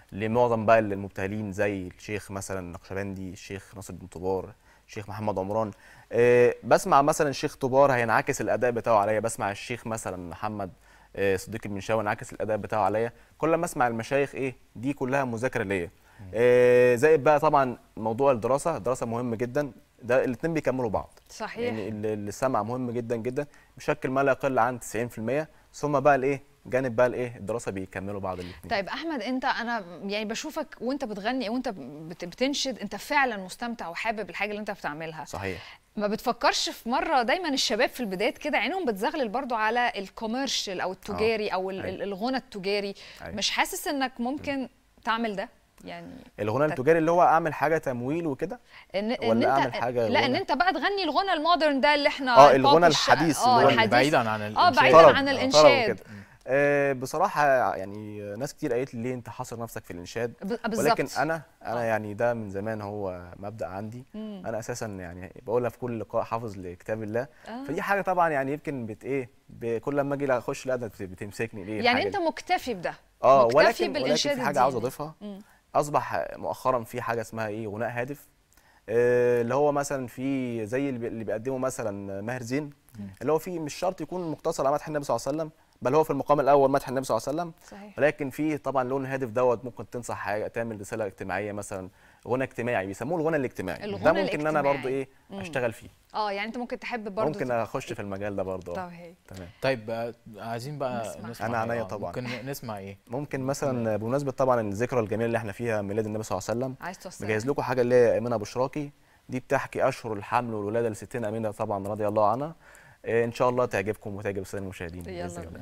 لمعظم بقى المبتهلين زي الشيخ مثلا النقشبندي الشيخ ناصر بن طبار الشيخ محمد عمران آه، بسمع مثلا الشيخ طبار هينعكس الاداء بتاعه عليا بسمع الشيخ مثلا محمد آه، صديق المنشاوي انعكس الاداء بتاعه عليا كل ما اسمع المشايخ ايه دي كلها مذاكره ليا آه، زائد بقى طبعا موضوع الدراسه الدراسه مهم جدا ده الاثنين بيكملوا بعض صحيح يعني ال- السمع مهم جدا جدا بيشكل ما لا يقل عن 90% ثم بقى الايه جانب بقى الايه الدراسه بيكملوا بعض الاثنين طيب احمد انت انا يعني بشوفك وانت بتغني او انت بت- بتنشد انت فعلا مستمتع وحابب الحاجه اللي انت بتعملها صحيح ما بتفكرش في مره دايما الشباب في البدايات كده عينهم بتزغلل برضو على الكوميرشال او التجاري او ال- أيوة. ال- الغنى التجاري أيوة. مش حاسس انك ممكن تعمل ده يعني الغنى ت- التجاري اللي هو اعمل حاجه تمويل وكده ان ان ولا انت أعمل حاجة لا ان غنى؟ انت بقى تغني الغنى المودرن ده اللي احنا اه البوب الغنى الش- الحديث اه اللي هو الحديث بعيدا عن اه الإنشاد. بعيدا طرب عن طرب الانشاد وكده. آه بصراحه يعني ناس كتير قالت لي ليه انت حاصر نفسك في الانشاد ب- ولكن بالظبط انا انا يعني ده من زمان هو مبدا عندي مم. انا اساسا يعني بقولها في كل لقاء حافظ لكتاب الله آه. فدي حاجه طبعا يعني يمكن بت ايه ب- كل لما اجي اخش لا ده بت- بتمسكني ليه يعني الحاجة انت دي؟ مكتفي بده اه مكتفي ولكن ولكن بالإنشاد في حاجه عاوز الديني. اضيفها مم. اصبح مؤخرا في حاجه اسمها ايه غناء هادف آه، اللي هو مثلا في زي اللي بي- اللي بيقدمه مثلا ماهر زين اللي هو فيه مش شرط يكون مقتصر على مدح النبي صلى الله عليه وسلم بل هو في المقام الاول مدح النبي صلى الله عليه وسلم صحيح ولكن في طبعا لون هادف دوت ممكن تنصح حاجه تعمل رساله اجتماعيه مثلا غنى اجتماعي بيسموه الغنى الاجتماعي الغنى ده ممكن ان انا الاجتماعي. برضو ايه مم. اشتغل فيه اه يعني انت ممكن تحب برضه ممكن اخش في المجال ده برضو طب آه. هي تمام طيب آه، عايزين بقى نسمع. نسمع أنا إيه؟ عنيا آه، طبعاً. ممكن نسمع ايه ممكن مثلا بمناسبه طبعا الذكرى الجميله اللي احنا فيها ميلاد النبي صلى الله عليه وسلم عايز توصل مجهز لكم حاجه اللي هي امينه بشراكي دي بتحكي اشهر الحمل والولاده لستنا امينه طبعا رضي الله عنها إيه ان شاء الله تعجبكم وتعجب الساده المشاهدين يلا بإذن الله. بينا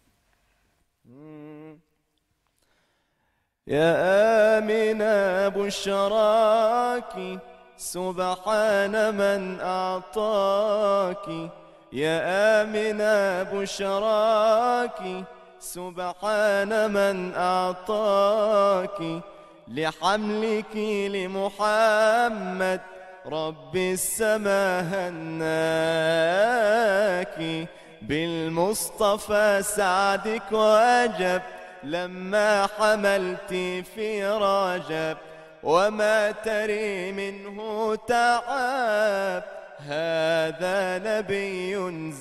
يا آمنة بشراك سبحان من أعطاك يا آمنة بشراك سبحان من أعطاك لحملك لمحمد رب السماء هناك بالمصطفى سعدك وجب لما حملت في رجب وما تري منه تعب هذا نبي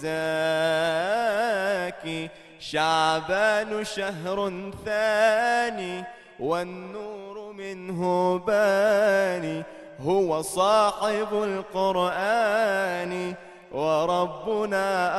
زاكي شعبان شهر ثاني والنور منه باني هو صاحب القرآن وربنا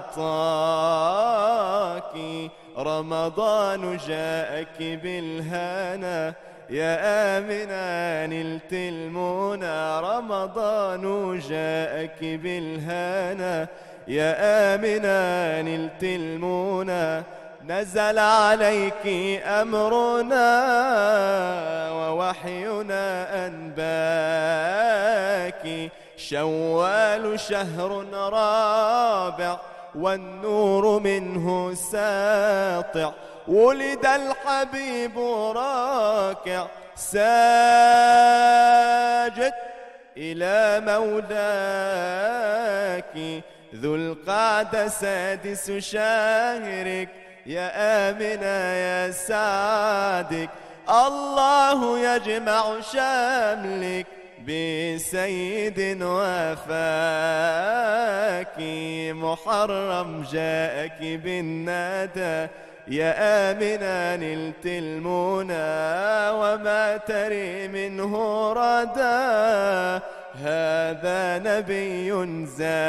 أعطاك رمضان جاءك بالهنا يا آمنا نلت المنى رمضان جاءك بالهنا يا آمنا نلت المنى نزل عليك أمرنا ووحينا أنباك شوال شهر رابع والنور منه ساطع ولد الحبيب راكع ساجد إلى مولاك ذو القعدة سادس شهرك يا آمنة يا سعدك الله يجمع شملك بسيد وفاك محرم جاءك بالندى يا آمنا نلت المنى وما تري منه ردى هذا نبي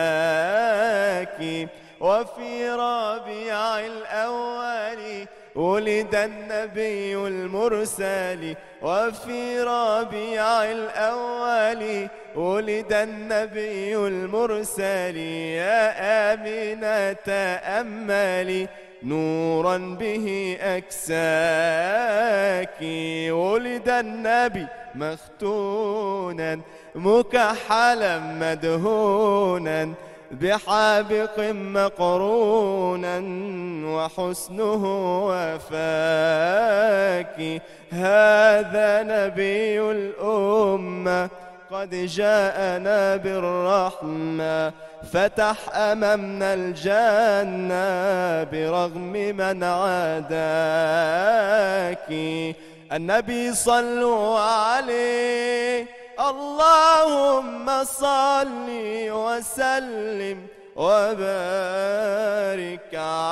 زاكي وفي ربيع الأول ولد النبي المرسل وفي ربيع الأول ولد النبي المرسل يا آمنة تأملي نورا به أكساك ولد النبي مختونا مكحلا مدهونا بحابق مقرونا وحسنه وفاك هذا نبي الأمة قد جاءنا بالرحمة فتح أمامنا الجنة برغم من عاداك النبي صلوا عليه اللهم صل وسلم وبارك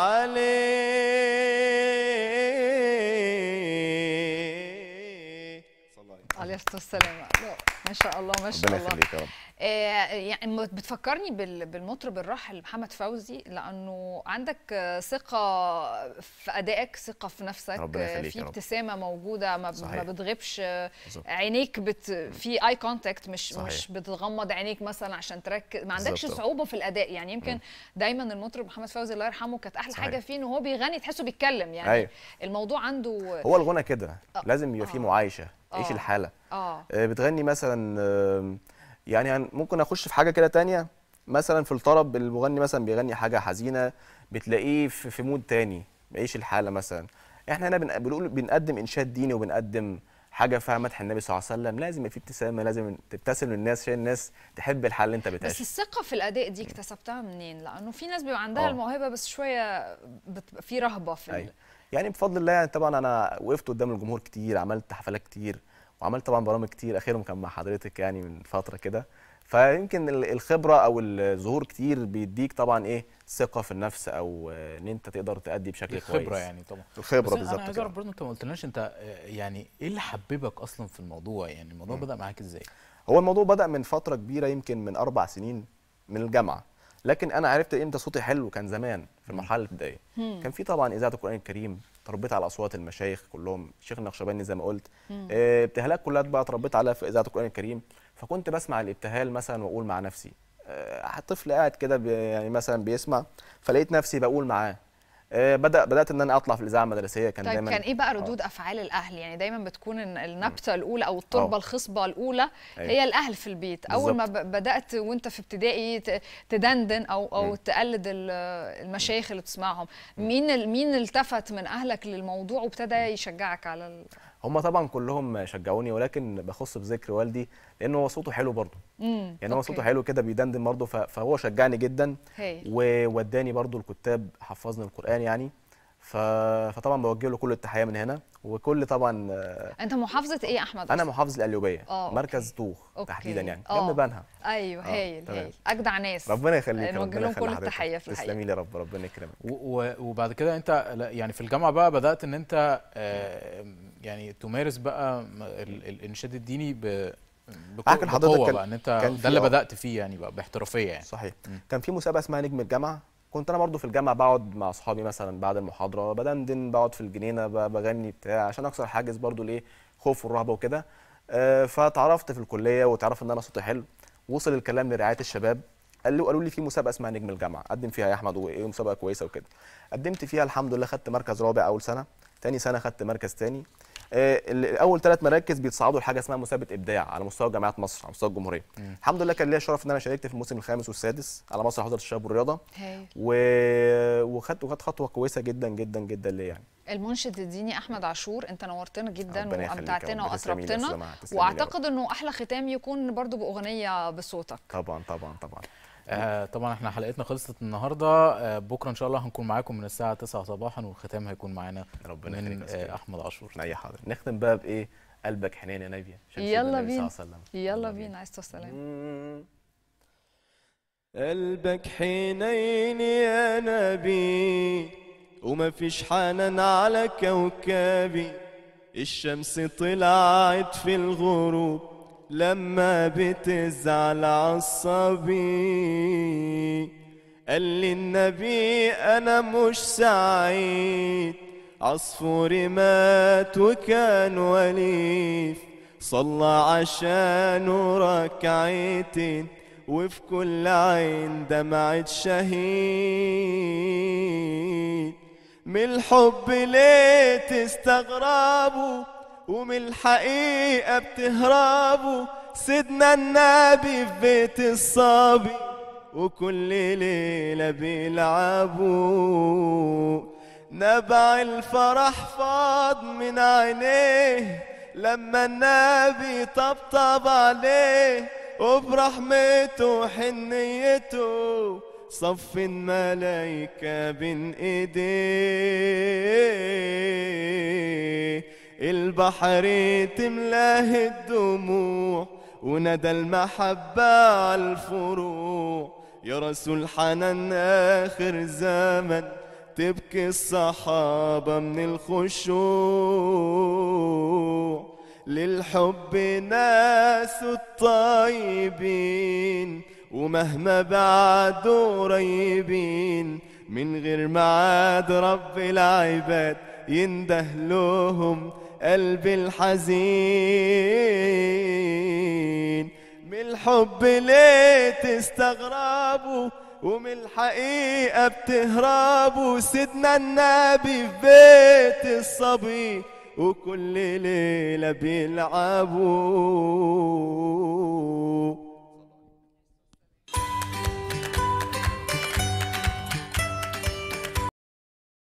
عليه صلى الله عليه وسلم. عليه الصلاه والسلام لا، ما شاء الله ما شاء ربنا الله يخليك يا رب آه، يعني م- بتفكرني بال- بالمطرب الراحل محمد فوزي لانه عندك آه، ثقه في ادائك ثقه في نفسك ربنا آه، يخليك في يا رب. ابتسامه موجوده ما, ب- صحيح. ما بتغيبش آه، بالظبط. عينيك بت في اي كونتاكت مش صحيح. مش بتغمض عينيك مثلا عشان تركز ما عندكش بالظبط. صعوبه في الاداء يعني يمكن دايما المطرب محمد فوزي الله يرحمه كانت احلى صحيح. حاجه فيه ان هو بيغني تحسه بيتكلم يعني أيوة. الموضوع عنده هو الغنى كده آه. لازم يبقى فيه آه. معايشه عيش آه. الحاله اه آه، بتغني مثلا آم، يعني هن- ممكن اخش في حاجه كده تانية مثلا في الطرب المغني مثلا بيغني حاجه حزينه بتلاقيه في في مود تاني بعيش الحاله مثلا احنا هنا بن- بنقول بنقدم انشاد ديني وبنقدم حاجه فيها مدح النبي صلى الله عليه وسلم لازم يبقى في ابتسامه لازم تبتسم للناس عشان الناس تحب الحال اللي انت بس بتعيشه الثقة في الأداء دي اكتسبتها منين؟ لأنه في ناس بيبقى عندها آه. الموهبة بس شوية بتبقى في رهبة في ال- أيوة. يعني بفضل الله يعني طبعا انا وقفت قدام الجمهور كتير عملت حفلات كتير وعملت طبعا برامج كتير اخرهم كان مع حضرتك يعني من فتره كده فيمكن ال- الخبره او الظهور كتير بيديك طبعا ايه ثقه في النفس او آه، ان انت تقدر تأدي بشكل كويس الخبره يعني طبعا الخبره بس بالظبط انا عايز كده. اعرف برضه انت ما قلتلناش انت آه، يعني ايه اللي حببك اصلا في الموضوع يعني الموضوع بدا معاك ازاي هو الموضوع بدأ من فترة كبيرة يمكن من أربع سنين من الجامعة لكن أنا عرفت إمتى صوتي حلو كان زمان في المرحلة الابتدائية كان في طبعا إذاعة القرآن الكريم تربيت على أصوات المشايخ كلهم الشيخ النقشباني زي ما قلت آه، ابتهالات كلها بقى اتربيت عليها في إذاعة القرآن الكريم فكنت بسمع الابتهال مثلا وأقول مع نفسي آه، طفل قاعد كده بي- يعني مثلا بيسمع فلقيت نفسي بقول معاه آه، بدأ بدأت إن أنا أطلع في الإذاعة المدرسية كان طيب دايما كان ايه بقى آه. ردود افعال الاهل يعني دايما بتكون إن النبته الاولى او التربه آه. الخصبه الاولى أيوة. هي الاهل في البيت اول ما بالظبط. ب- بدات وانت في ابتدائي ت- تدندن او او مم. تقلد ال- المشايخ اللي بتسمعهم مين ال- مين التفت من اهلك للموضوع وابتدى يشجعك على ال... هم طبعا كلهم شجعوني ولكن بخص بذكر والدي لانه هو صوته حلو برضه مم. يعني هو أوكي. صوته حلو كده بيدندن برضه ف- فهو شجعني جدا هايل. ووداني برضه الكتاب حفظني القران يعني ف... فطبعا بوجه له كل التحيه من هنا وكل طبعا آه، انت محافظه ايه يا احمد انا أصلاً؟ محافظ القليوبيه آه، أوكي. مركز طوخ أوكي. تحديدا يعني آه. جنب بنها ايوه آه، هايل تمام. هايل اجدع ناس ربنا يخليك نوجه ربنا لهم يخلي كل حضرتك. التحيه في الحقيقه تسلمي لي يا رب ربنا يكرمك و- و- وبعد كده انت لا، يعني في الجامعه بقى بدات ان انت آه، يعني تمارس بقى م- ال- الانشاد الديني ب بقو- أحكي لحضرتك بقوه كان- بقى ان انت كان ده في اللي آه. بدات فيه يعني بقى باحترافيه يعني صحيح مم. كان في مسابقه اسمها نجم الجامعه كنت انا برضو في الجامعه بقعد مع اصحابي مثلا بعد المحاضره بدندن بقعد في الجنينه ب- بغني بتاع عشان اكسر حاجز برضو الايه خوف والرهبه وكده آه، فتعرفت في الكليه وتعرف ان انا صوتي حلو وصل الكلام لرعايه الشباب قالوا قالوا لي في مسابقه اسمها نجم الجامعه قدم فيها يا احمد وايه مسابقه كويسه وكده قدمت فيها الحمد لله خدت مركز رابع اول سنه تاني سنه خدت مركز تاني آه، ال- اول ثلاث مراكز بيتصعدوا لحاجه اسمها مسابقه ابداع على مستوى جامعات مصر على مستوى الجمهوريه الحمد لله كان ليا الشرف ان انا شاركت في الموسم الخامس والسادس على مسرح وزاره الشباب والرياضه هايل و... وخدت وخدت خطوه كويسه جدا جدا جدا ليا يعني المنشد الديني احمد عاشور انت نورتنا جدا ربنا يخليك يا وامتعتنا رب. تسلمي لي يا واطربتنا سلمى. تسلمي لي يا رب. واعتقد انه احلى ختام يكون برضو باغنيه بصوتك طبعا طبعا طبعا آه طبعا احنا حلقتنا خلصت النهارده آه بكره ان شاء الله هنكون معاكم من الساعه 9 صباحا والختام هيكون معانا ربنا من يخليك يا أستاذ. آه احمد عاشور اي حاضر نختم بقى بايه قلبك حنين يا نبي عشان سيدنا يلا النبي صلى بينا الله عليه وسلم. يلا بينا عايز السلام مم. قلبك حنين يا نبي وما فيش حنان على كوكبي الشمس طلعت في الغروب لما بتزعل عصبي قال لي النبي انا مش سعيد عصفوري مات وكان وليف صلى عشانه ركعتين وفي كل عين دمعة شهيد من الحب ليه تستغربوا ومن الحقيقة بتهربوا سيدنا النبي في بيت الصبي وكل ليلة بيلعبوا نبع الفرح فاض من عينيه لما النبي طبطب عليه وبرحمته وحنيته صف الملايكة بين ايديه البحر تملاه الدموع وندى المحبة على الفروع يا رسول حنان آخر زمن تبكي الصحابة من الخشوع للحب ناس الطيبين ومهما بعدوا قريبين من غير معاد رب العباد ينده لهم قلب الحزين من الحب ليه تستغربوا ومن الحقيقة بتهربوا سيدنا النبي في بيت الصبي وكل ليلة بيلعبوا